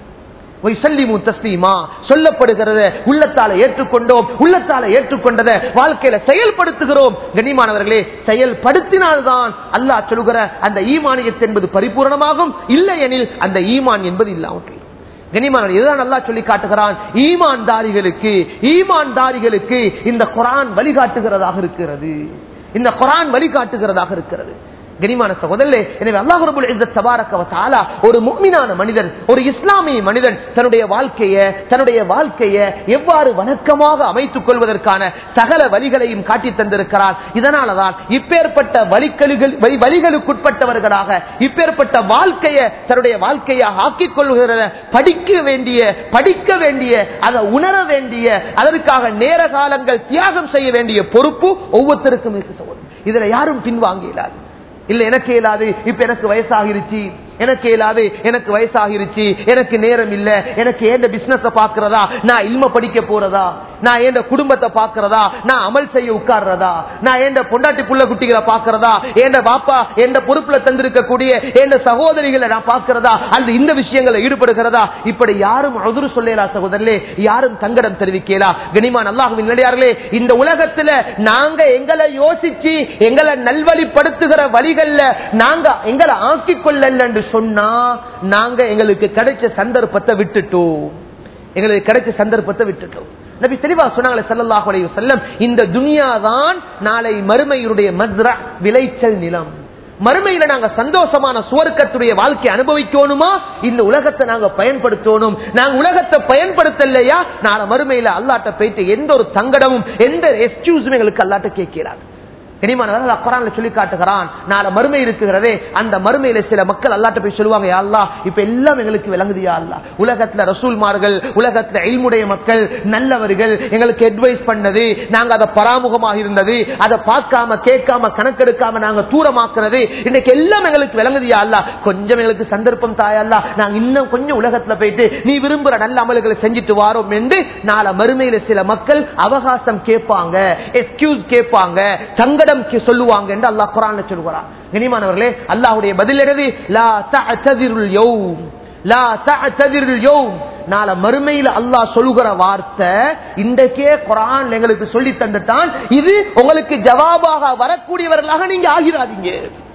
தஸ்லீமா சொல்லப்படுகிறது உள்ளத்தால ஏற்றுக்கொண்டோம் உள்ளத்தால ஏற்றுக்கொண்டதை வாழ்க்கையில செயல்படுத்துகிறோம் கண்ணியமானவர்களே செயல்படுத்தினால்தான் அல்லாஹ் சொல்லுகிற அந்த ஈமானியத் என்பது பரிபூர்ணமாகும் இல்லை எனில் அந்த ஈமான் என்பது இல்லாமல் கனிமான் இதுதான் நல்லா சொல்லி காட்டுகிறான் ஈமான்தாரிகளுக்கு ஈமான்தாரிகளுக்கு இந்த குரான் வழிகாட்டுகிறதாக இருக்கிறது இந்த குரான் வழிகாட்டுகிறதாக இருக்கிறது கனிமான சகோதரே எனவே அல்லாஹ் ரபுல் இஸ்ஸத் தபாரக வ தஆலா ஒரு முஃமினான மனிதன் ஒரு இஸ்லாமிய மனிதன் தன்னுடைய வாழ்க்கையை தன்னுடைய வாழ்க்கையை எவ்வாறு வணக்கமாக அமைத்துக் கொள்வதற்கான சகல வழிகளையும் காட்டி தந்திருக்கிறார் இதனாலதான் இப்பேற்பட்ட வழிகளுகள் வழிகளுக்குட்பட்டவர்களாக இப்பேற்பட்ட வாழ்க்கையை தன்னுடைய வாழ்க்கையாக ஆக்கிக் கொள்கிற படிக்க வேண்டிய படிக்க வேண்டிய அதை உணர வேண்டிய அதற்காக நேர காலங்கள் தியாகம் செய்ய வேண்டிய பொறுப்பு ஒவ்வொருத்தருக்கும் இருக்கு சகோதரர் இதுல யாரும் பின்வாங்க இயலாது இல்ல எனக்கு இயலாது இப்ப எனக்கு வயசாகிருச்சு எனக்கு இயலாது எனக்கு வயசாகிருச்சு எனக்கு நேரம் இல்ல எனக்கு ஏந்த பிசினஸ் பாக்குறதா நான் இல்ம படிக்க போறதா நான் ஏந்த குடும்பத்தை பாக்குறதா நான் அமல் செய்ய உட்கார்றதா நான் ஏந்த பொண்டாட்டி புள்ள குட்டிகளை பாக்குறதா ஏந்த பாப்பா எந்த பொறுப்புல தந்திருக்கக்கூடிய எந்த சகோதரிகளை நான் பாக்குறதா அல்லது இந்த விஷயங்களை ஈடுபடுகிறதா இப்படி யாரும் உதுரு சொல்லலா சகோதரர்களே யாரும் தங்கடம் தெரிவிக்கலா கனிமான் அல்லாஹுவின் நிலையார்களே இந்த உலகத்துல நாங்க எங்களை யோசிச்சு எங்களை நல்வழிப்படுத்துகிற வழிகள்ல நாங்க எங்களை ஆக்கிக் கொள்ளல என்று சொன்னா நாங்க எங்களுக்கு கிடைச்ச சந்தர்ப்பத்தை விட்டுட்டோம் எங்களுக்கு கிடைச்ச சந்தர்ப்பத்தை விட்டுட்டோம் நபி தெளிவா சொன்னாங்களே சல்லல்லாஹு அலைஹி வஸல்லம் இந்த துனியா தான் நாளை மறுமையுடைய மஸ்ரா விளைச்சல் நிலம் மறுமையில நாங்க சந்தோஷமான சுவர்க்கத்துடைய வாழ்க்கை அனுபவிக்கணுமா இந்த உலகத்தை நாங்க பயன்படுத்தணும் நாங்க உலகத்தை பயன்படுத்தலையா நாளை மறுமையில அல்லாட்ட போயிட்டு எந்த ஒரு தங்கடமும் எந்த எக்ஸ்கியூஸும் எங்களுக்கு அல்லாட்ட கேட்கிறார் இனிமானவர்கள் அக்குறான்ல சொல்லி காட்டுகிறான் நாளை மறுமை இருக்குகிறதே அந்த மறுமையில சில மக்கள் அல்லாட்ட போய் சொல்லுவாங்க யா அல்லாஹ் இப்ப எல்லாம் எங்களுக்கு விளங்குது யா அல்லாஹ் உலகத்துல ரசூல்மார்கள் உலகத்துல இல்முடைய மக்கள் நல்லவர்கள் எங்களுக்கு அட்வைஸ் பண்ணது நாங்க அதை பராமுகமாக இருந்தது அதை பார்க்காம கேட்காம கணக்கெடுக்காம நாங்க தூரமாக்குறது இன்னைக்கு எல்லாம் எங்களுக்கு விளங்குது யா அல்லாஹ் கொஞ்சம் எங்களுக்கு சந்தர்ப்பம் தாயல்லா நாங்க இன்னும் கொஞ்சம் உலகத்துல போயிட்டு நீ விரும்புற நல்ல அமல்களை செஞ்சுட்டு வாரோம் என்று நாளை மறுமையில சில மக்கள் அவகாசம் கேட்பாங்க எக்ஸ்கியூஸ் கேட்பாங்க சங்கடம் சொல்லுவாங்க என்று அல்லாஹ் குரான்ல சொல்லுகிறார் கனிமானவர்களே அல்லாஹுடைய பதில் என்னது லா தஅததிருல் யௌம் லா தஅததிருல் யௌம் நாளை மறுமையில அல்லாஹ் சொல்லுகிற வார்த்தை இன்றைக்கே குரான் எங்களுக்கு சொல்லி தந்துட்டான் இது உங்களுக்கு ஜவாபாக வரக்கூடியவர்களாக நீங்க ஆகிறாதீங்க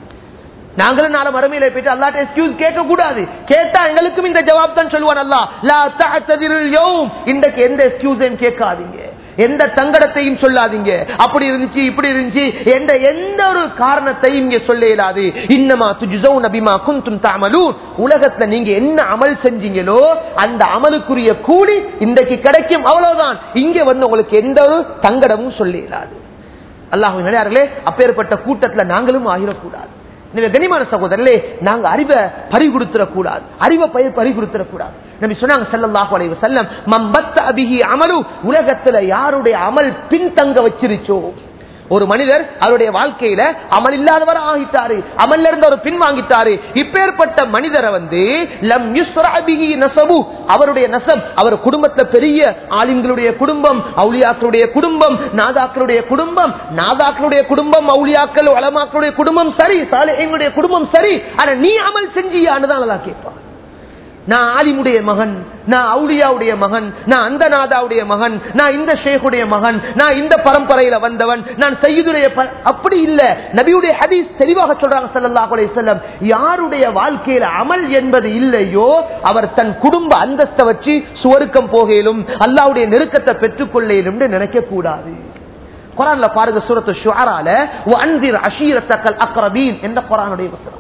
நாங்களும் நாளை மறுமையில போயிட்டு அல்லாட்ட எக்ஸ்கியூஸ் கேட்க கூடாது கேட்டா எங்களுக்கும் இந்த ஜவாப் தான் சொல்லுவான் அல்லா லா தஅததிருல் யௌம் இன்றைக்கு எந்த எக்ஸ்கியூஸையும் கேட்காதீங்க எந்த தங்கடத்தையும் சொல்லாதீங்க அப்படி இருந்துச்சு இப்படி இருந்துச்சு எந்த எந்த ஒரு காரணத்தையும் இங்க சொல்ல இயலாது இன்னமா துஜ்ஸௌ நபிமா குந்தும் தஅமலூன் உலகத்துல நீங்க என்ன அமல் செஞ்சீங்களோ அந்த அமலுக்குரிய கூலி இன்றைக்கு கிடைக்கும் அவ்வளவுதான் இங்க வந்து உங்களுக்கு எந்த ஒரு தங்கடமும் சொல்ல இயலாது அல்லாஹ் நிலையார்களே அப்பேற்பட்ட கூட்டத்துல நாங்களும் ஆகிடக்கூடாது எனவே கனிமான சகோதரர்களே நாங்க அறிவை பறி கொடுத்துடக்கூடாது அறிவை பயிர் பறி கொடுத்துடக்கூடாது நபி சொன்னாங்க ஸல்லல்லாஹு அலைஹி வஸல்லம் மம்பத்த அபிஹி அமலு உலகத்துல யாருடைய அமல் பின்தங்க வச்சிருச்சோ ஒரு மனிதர் அவருடைய வாழ்க்கையில அமல் இல்லாதவர் ஆகிட்டாரு அமல்ல இருந்து அவர் பின்வாங்கிட்டாரு இப்பேற்பட்ட மனிதரை வந்து லம் யுஸ்ரா பிஹி நஸபு அவருடைய நசப் அவர் குடும்பத்துல பெரிய ஆலிம்களுடைய குடும்பம் அவுலியாக்களுடைய குடும்பம் நாதாக்களுடைய குடும்பம் நாதாக்களுடைய குடும்பம் அவுலியாக்கள் வளமாக்களுடைய குடும்பம் சரி சாலைகளுடைய குடும்பம் சரி ஆனா நீ அமல் செஞ்சியான்னு தான் நல்லா கேட்பான் நான் ஆலிமுடைய மகன் நான் அவுலியாவுடைய மகன் நான் அந்த நாதாவுடைய மகன் நான் இந்த ஷேகுடைய மகன் நான் இந்த பரம்பரையில வந்தவன் நான் செய்யுடைய அப்படி இல்ல நபியுடைய ஹதீஸ் தெளிவாக சொல்றாங்க சல்லல்லாஹு அலைஹி வஸல்லம் யாருடைய வாழ்க்கையில அமல் என்பது இல்லையோ அவர் தன் குடும்ப அந்தஸ்தை வச்சு சுவருக்கம் போகையிலும் அல்லாவுடைய நெருக்கத்தை பெற்றுக்கொள்ளையிலும் நினைக்க கூடாது குரான்ல பாருங்க சூரத்து ஷுஆரால வஅன்திர் அஷீரத்தக்கல் அக்ரபீன் என்ற குரானுடைய வசனம்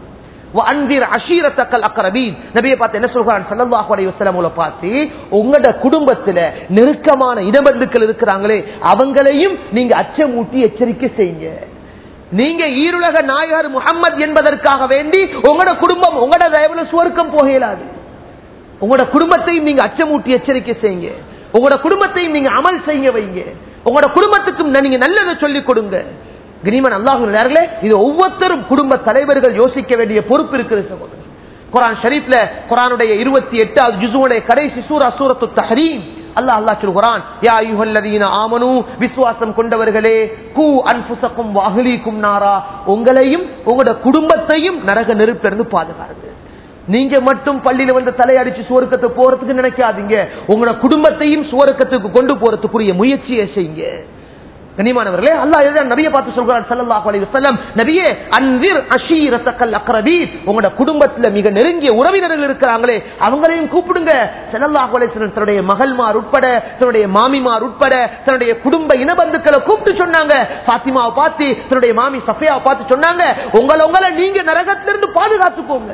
உங்களோட குடும்பத்துல நெருக்கமான இடபந்துக்கள் இருக்கிறாங்களே அவங்களையும் நீங்க அச்சமூட்டி எச்சரிக்கை செய்யுங்க நீங்க ஈருலக நாயகர் முகம்மது என்பதற்காக வேண்டி உங்களோட குடும்பம் உங்களோட தயவுல சுவர்க்கம் போக இயலாது உங்களோட குடும்பத்தையும் நீங்க அச்சமூட்டி எச்சரிக்கை செய்யுங்க உங்களோட குடும்பத்தையும் நீங்க அமல் செய்ய வைங்க உங்களோட குடும்பத்துக்கும் நீங்க நல்லதை சொல்லிக் கொடுங்க கிரிமன் அல்லாஹர்களே இது ஒவ்வொருத்தரும் குடும்ப தலைவர்கள் யோசிக்க வேண்டிய பொறுப்பு இருக்கிறது சகோதரர் குரான் ஷரீப்ல குரானுடைய இருபத்தி எட்டாவது ஜுசுடைய கடைசி சூரா சூரத்து தஹரீம் அல்லாஹ் அல்லாஹ் சொல்கிறான் யா அய்யுஹல்லதீன ஆமனு விசுவாசம் கொண்டவர்களே கூ அன்ஃபுஸக்கும் வஅஹ்லீக்கும் நாரா உங்களையும் உங்களோட குடும்பத்தையும் நரக நெருப்பிலிருந்து பாதுகாருங்க நீங்க மட்டும் பள்ளியில வந்து தலையடிச்சு சுவர்க்கத்தை போறதுக்கு நினைக்காதீங்க உங்களோட குடும்பத்தையும் சுவர்க்கத்துக்கு கொண்டு போறதுக்குரிய முயற்சியை செய்யுங்க கனிமானவர்களே அல்லாஹ் இதுதான் நபியை பார்த்து சொல்கிறார் ஸல்லல்லாஹு அலைஹி வஸல்லம் நபியே அன்விர் அஷீரத்தக்கல் அக்ரபீன் உங்களோட குடும்பத்துல மிக நெருங்கிய உறவினர்கள் இருக்கிறாங்களே அவங்களையும் கூப்பிடுங்க ஸல்லல்லாஹு அலைஹி வஸல்லம் தன்னுடைய மகள்மார் உட்பட தன்னுடைய மாமிமார் உட்பட தன்னுடைய குடும்ப இனபந்துக்களை கூப்பிட்டு சொன்னாங்க பாத்திமாவை பார்த்து தன்னுடைய மாமி சஃபியாவை பார்த்து சொன்னாங்க உங்களை உங்களை நீங்க நரகத்திலிருந்து பாதுகாத்துக்கோங்க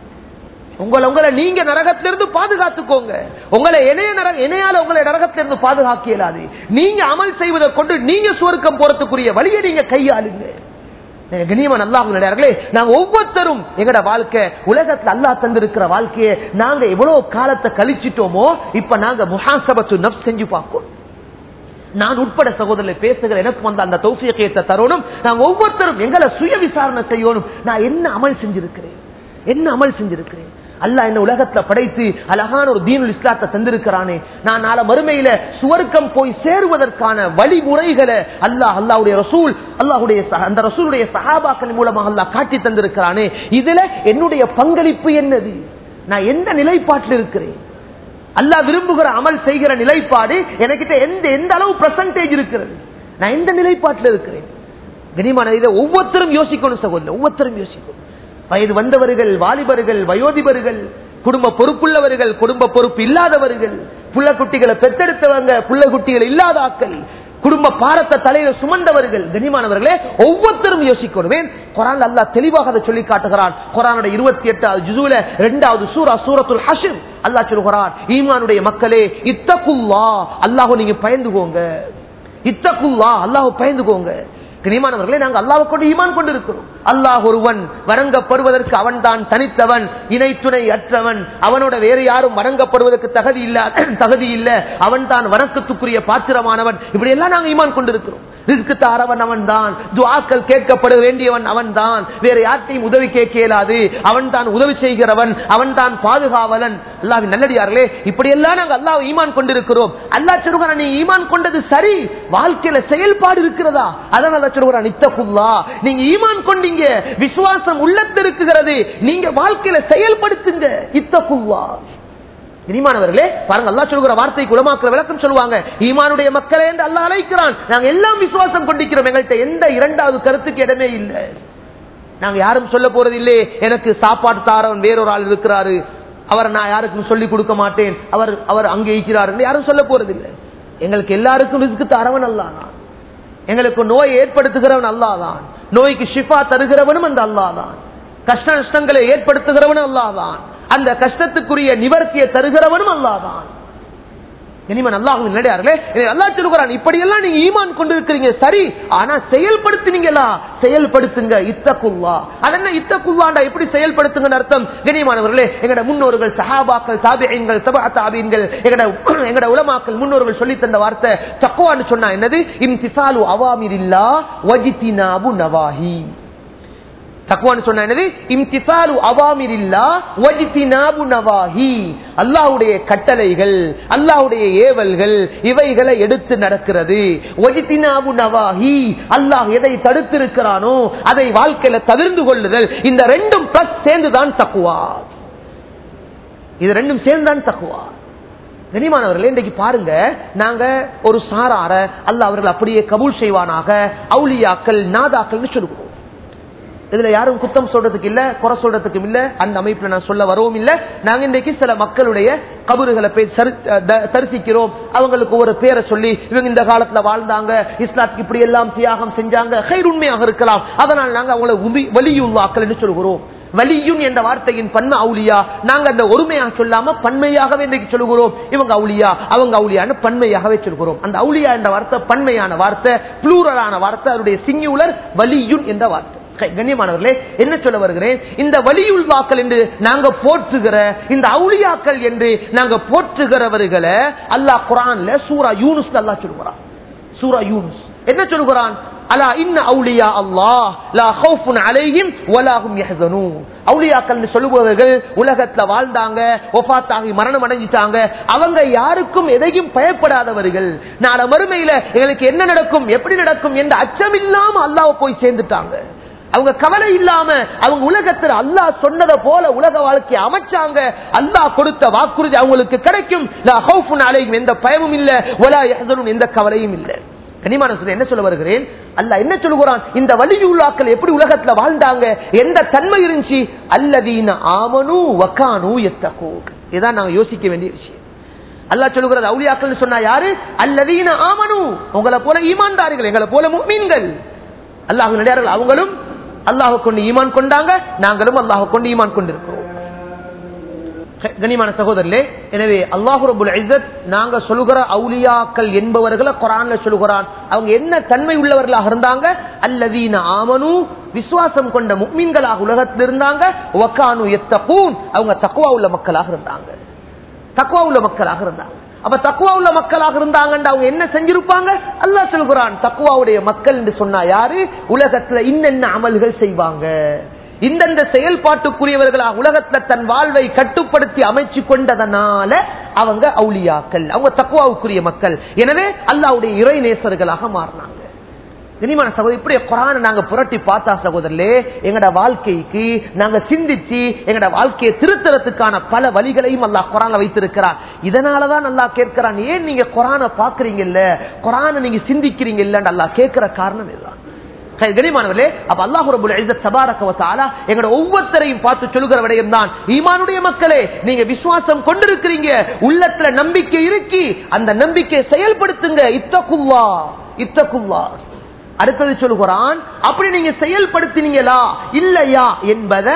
உங்களை உங்களை நீங்க நரகத்திலிருந்து பாதுகாத்துக்கோங்க உங்களை இணைய நரக இணையால உங்களை நரகத்திலிருந்து பாதுகாக்க இயலாது நீங்க அமல் செய்வதை கொண்டு நீங்க சுவர்க்கம் போறதுக்குரிய வழியை நீங்க கையாளுங்க கனியமன் அல்லாஹர்களே நாங்க ஒவ்வொருத்தரும் எங்கட வாழ்க்கை உலகத்துல அல்லாஹ் தந்திருக்கிற வாழ்க்கையை நாங்க எவ்வளவு காலத்தை கழிச்சிட்டோமோ இப்ப நாங்க முஹாசபத்து நப் செஞ்சு பார்க்கணும் நான் உட்பட சகோதரர் பேசுகிற எனக்கு வந்த அந்த தௌசியத்தை தருணம் நாங்க ஒவ்வொருத்தரும் எங்களை சுய விசாரணை செய்யணும் நான் என்ன அமல் செஞ்சிருக்கிறேன் என்ன அமல் செஞ்சிருக்கிறேன் அல்லாஹ் என்ன உலகத்துல படைத்து அழகான ஒரு தீனுல் இஸ்லாத்தை தந்திருக்கிறானே நான் நாளை மறுமையில சுவர்க்கம் போய் சேருவதற்கான வழிமுறைகளை அல்லாஹ் அல்லாவுடைய ரசூல் அல்லாஹுடைய சஹ- அந்த ரசூலுடைய சஹாபாக்கள் மூலமாக அல்லாஹ் காட்டி தந்திருக்கிறானே இதுல என்னுடைய பங்களிப்பு என்னது நான் எந்த நிலைப்பாட்டில் இருக்கிறேன் அல்லாஹ் விரும்புகிற அமல் செய்கிற நிலைப்பாடு எனக்கிட்ட எந்த எந்த அளவு பெர்சன்டேஜ் இருக்கிறது நான் எந்த நிலைப்பாட்டில் இருக்கிறேன் கனிமான இதை ஒவ்வொருத்தரும் யோசிக்கணும் சகோதரர் ஒவ்வொருத்தரும் யோசிக்கணும் வயது வந்தவர்கள் வாலிபர்கள் வயோதிபர்கள் குடும்ப பொறுப்புள்ளவர்கள் குடும்ப பொறுப்பு இல்லாதவர்கள் புள்ள குட்டிகளை பெத்தெடுத்தவங்க புள்ள குட்டிகள் இல்லாத ஆக்கள் குடும்ப பாரத்தை தலையில சுமந்தவர்கள் கனிமானவர்களே ஒவ்வொருத்தரும் யோசிக்கணும் ஏன் குரான் அல்லாஹ் தெளிவாக அதை சொல்லி காட்டுகிறான் குரானுடைய இருபத்தி எட்டாவது ஜுசுல இரண்டாவது சூரா சூரத்துல் ஹஷிம் அல்லாஹ் சொல்கிறான் ஈமானுடைய மக்களே இத்தகுல்லா அல்லாஹ் நீங்க பயந்துகோங்க இத்தகுல்லா அல்லாஹ் பயந்துகோங்க கனிமானவர்களே நாங்கள் அல்லாஹ் கொண்டு ஈமான் கொண்டு இருக்கிறோம் அல்லாஹ் ஒருவன் வணங்கப்படுவதற்கு அவன் தான் தனித்தவன் இணை துணை அற்றவன் அவனோட வேறு யாரும் வணங்கப்படுவதற்கு தகுதி இல்ல தகுதி இல்ல அவன் தான் வணக்கத்துக்குரிய பாத்திரமானவன் இப்படி எல்லாம் நாங்கள் ஈமான் கொண்டிருக்கிறோம் ரிஸ்க்கு தாரவன் அவன் தான் துவாக்கள் கேட்கப்பட வேண்டியவன் அவன் தான் வேற யார்ட்டையும் உதவி கேட்க இயலாது அவன் தான் உதவி செய்கிறவன் அவன் தான் பாதுகாவலன் அல்லாவின் நல்லடியார்களே இப்படி எல்லாம் நாங்கள் அல்லாஹ் ஈமான் கொண்டிருக்கிறோம் அல்லாஹ் சொல்கிறான் நீ ஈமான் கொண்டது சரி வாழ்க்கையில செயல்பாடு இருக்கிறதா அதான் அல்லாஹ் சொல்கிறான் இத்தகுல்லா நீங்க ஈமான் கொண்டீங்க விசுவாசம் உள்ளத்தில் இருக்குகிறது நீங்க வாழ்க்கையில செயல்படுத்துங்க இத்தகுல்லா இனிமானவர்களே பாருங்க அல்லா சொல்கிற வார்த்தை குலமாக்கிற விளக்கம் சொல்லுவாங்க ஈமானுடைய மக்களே என்று அல்லாஹ் அழைக்கிறான் நாங்க எல்லாம் விசுவாசம் கொண்டிருக்கிறோம் எங்கள்கிட்ட எந்த இரண்டாவது கருத்துக்கு இடமே இல்லை நாங்க யாரும் சொல்ல போறது இல்லையே எனக்கு சாப்பாடு தாரவன் வேறொரு ஆள் இருக்கிறாரு அவரை நான் யாருக்கும் சொல்லி கொடுக்க மாட்டேன் அவர் அவர் அங்கே இருக்கிறார் யாரும் சொல்ல போறது இல்லை எங்களுக்கு எல்லாருக்கும் ரிஸ்க்கு தரவன் அல்லாதான் எங்களுக்கு நோய் ஏற்படுத்துகிறவன் அல்லாதான் நோய்க்கு ஷிஃபா தருகிறவனும் அந்த அல்லாதான் கஷ்ட நஷ்டங்களை ஏற்படுத்துகிறவனும் அல்லாதான் அந்த கஷ்டத்துக்குரிய நிவர்த்தியை தருகிறவனும் அல்லாதான் இனிமன் அல்லாஹும் நடையார்களே அல்லா சொல்லுகிறான் இப்படியெல்லாம் நீங்க ஈமான் கொண்டிருக்கிறீங்க சரி ஆனா செயல்படுத்தினீங்களா செயல்படுத்துங்க இத்தக்குல்லா அதென்ன இத்தக்குல்லாண்டா எப்படி செயல்படுத்துங்கன்னு அர்த்தம் கனியமானவர்களே எங்கட முன்னோர்கள் சஹாபாக்கள் தாபியங்கள் தபா தாபியங்கள் எங்கட எங்கட உலமாக்கள் முன்னோர்கள் சொல்லி தந்த வார்த்தை தக்குவான்னு சொன்னா என்னது இம்திசாலு அவாமிரில்லா வஜித்தினாபு நவாஹி தக்குவான்னு சொன்ன என்னது இம்திசாலு அவாமிரில்லா வஜித்தினாபு நவாஹி அல்லாஹ்வுடைய கட்டளைகள் அல்லாஹ்வுடைய ஏவல்கள் இவைகளை எடுத்து நடக்கிறது வஜித்தினாபு நவாஹி அல்லாஹ் எதை தடுத்திருக்கிறானோ அதை வாழ்க்கையில தவிர்ந்து கொள்ளுதல் இந்த ரெண்டும் பிளஸ் சேர்ந்துதான் தக்குவா இது ரெண்டும் சேர்ந்துதான் தக்குவா கனிமானவர்களே இன்றைக்கு பாருங்க நாங்க ஒரு சாரார அல்ல அவர்கள் அப்படியே கபூல் செய்வானாக அவுலியாக்கள் நாதாக்கள் சொல்லுவோம் இதுல யாரும் குத்தம் சொல்றதுக்கு இல்ல குறை சொல்றதுக்கும் இல்ல அந்த அமைப்புல நான் சொல்ல வரவும் இல்ல நாங்க இன்றைக்கு சில மக்களுடைய கபறுகளை போய் சரி- த- தரிசிக்கிறோம் அவங்களுக்கு ஒரு பேரை சொல்லி இவங்க இந்த காலத்துல வாழ்ந்தாங்க இஸ்லாத்துக்கு இப்படி எல்லாம் தியாகம் செஞ்சாங்க ஹைர் உண்மையாக இருக்கலாம் அதனால் நாங்க அவங்களை உமி- வலியுள்ளாக்கள் என்று சொல்கிறோம் வலியுன் என்ற வார்த்தையின் பன்மை அவுலியா நாங்க அந்த ஒருமையா சொல்லாம பன்மையாகவே இன்றைக்கு சொல்லுகிறோம் இவங்க அவுலியா அவங்க அவுலியான்னு பன்மையாகவே சொல்கிறோம் அந்த அவுலியா என்ற வார்த்தை பன்மையான வார்த்தை புளூரலான வார்த்தை அதனுடைய சிங்குலர் வலியுன் என்ற வார்த்தை சரி, கண்ணியமானவர்களே என்ன சொல்ல வருகிறேன் இந்த வலியுள்ளாக்கள் என்று நாங்க போற்றுகிற இந்த அவுளியாக்கள் என்று நாங்க போற்றுகிறவர்களை அல்லாஹ் குரான்ல சூரா யூனுஸ் அல்லாஹ் சொல்லுகிறான் சூரா யூனுஸ் என்ன சொல்லுகிறான் அலா இன்ன அவுலியா அல்லாஹ் லா ஹவுஃபுன் அலைஹிம் வலா ஹும் யஹ்சனூன் அவுலியாக்கள் சொல்லுபவர்கள் உலகத்துல வாழ்ந்தாங்க ஒஃபாத்தாகி மரணம் அடைஞ்சிட்டாங்க அவங்க யாருக்கும் எதையும் பயப்படாதவர்கள் நாளை மறுமையில எங்களுக்கு என்ன நடக்கும் எப்படி நடக்கும் என்ற அச்சம் இல்லாம அல்லாஹ் போய் சேர்ந்துட்டாங்க அவங்க கவலை இல்லாம அவங்க உலகத்தில் அல்லாஹ் சொன்னதை போல உலக வாழ்க்கையை அமைச்சாங்க அல்லாஹ் கொடுத்த வாக்குறுதி அவங்களுக்கு கிடைக்கும் லா ஹவுஃபுன் அலைஹிம் எந்த பயமும் இல்ல வலா யஹ்சனூன் எந்த கவலையும் இல்லை கனிமான சொல்ல என்ன சொல்ல வருகிறேன் அல்ல என்ன சொல்லுகிறான் இந்த வலியுள்ளாக்கள் எப்படி உலகத்துல வாழ்ந்தாங்க எந்த தன்மை இருந்துச்சு அல்லதீன ஆமனு வக்கானு எத்தகோ இதான் நாங்க யோசிக்க வேண்டிய விஷயம் அல்லாஹ் சொல்லுகிறது அவுலியாக்கள் சொன்னா யாரு அல்லதீன ஆமனு உங்களை போல ஈமான்தாரிகள் எங்களை போல முக்மீன்கள் அல்லாஹ் நடிகார்கள் அவங்களும் அல்லாஹ் கொண்டு ஈமான் கொண்டாங்க நாங்களும் அல்லாஹ் கொண்டு ஈமான் கொண்டிருக்கிறோம் கனிமான சகோதரர்களே எனவே அல்லாஹு ரபுல் இஸ்ஸத் நாங்க சொல்லுகிற அவுலியாக்கள் என்பவர்களை குரான்ல சொல்லுகிறான் அவங்க என்ன தன்மை உள்ளவர்களாக இருந்தாங்க அல்லதீன ஆமனு விசுவாசம் கொண்ட முக்மீன்களாக உலகத்தில் இருந்தாங்க வக்கானு எத்தகூன் அவங்க தக்குவா உள்ள மக்களாக இருந்தாங்க தக்குவா உள்ள மக்களாக இருந்தாங்க அப்ப தக்குவா உள்ள மக்களாக இருந்தாங்க அவங்க என்ன செஞ்சிருப்பாங்க அல்லாஹ் சொல்கிறான் தக்குவாவுடைய மக்கள் என்று சொன்னா யாரு உலகத்துல இன்னென்ன அமல்கள் செய்வாங்க இந்தந்த செயல்பாட்டுக்குரியவர்களாக உலகத்துல தன் வாழ்வை கட்டுப்படுத்தி அமைச்சு கொண்டதனால அவங்க அவுளியாக்கள் அவங்க தக்குவாவுக்குரிய மக்கள் எனவே அல்லாவுடைய இறை நேசர்களாக மாறினாங்க கனிமான சகோதரி இப்படி குரான நாங்க புரட்டி பார்த்தா சகோதரர்களே எங்கட வாழ்க்கைக்கு நாங்க சிந்திச்சு எங்கட வாழ்க்கையை திருத்தறதுக்கான பல வழிகளையும் அல்லாஹ் குரான வைத்திருக்கிறார் இதனாலதான் நல்லா கேட்கிறான் ஏன் நீங்க குரான பாக்குறீங்கல்ல குரான நீங்க சிந்திக்கிறீங்க இல்லன்னு அல்லாஹ் கேட்கிற காரணம் இதுதான் கனிமானவர்களே அப்ப அல்லாஹ் ரபுல் இஸ்ஸத் தபாரக வ தஆலா எங்கட ஒவ்வொருத்தரையும் பார்த்து சொல்லுகிற விடயம் தான் ஈமானுடைய மக்களே நீங்க விசுவாசம் கொண்டிருக்கிறீங்க உள்ளத்துல நம்பிக்கை இருக்கி அந்த நம்பிக்கையை செயல்படுத்துங்க இத்தகுல்லா இத்தகுல்லா அடுத்தது சொல்லுகிறான் அப்படி நீங்க செயல்படுத்தினீங்களா இல்லையா என்பதை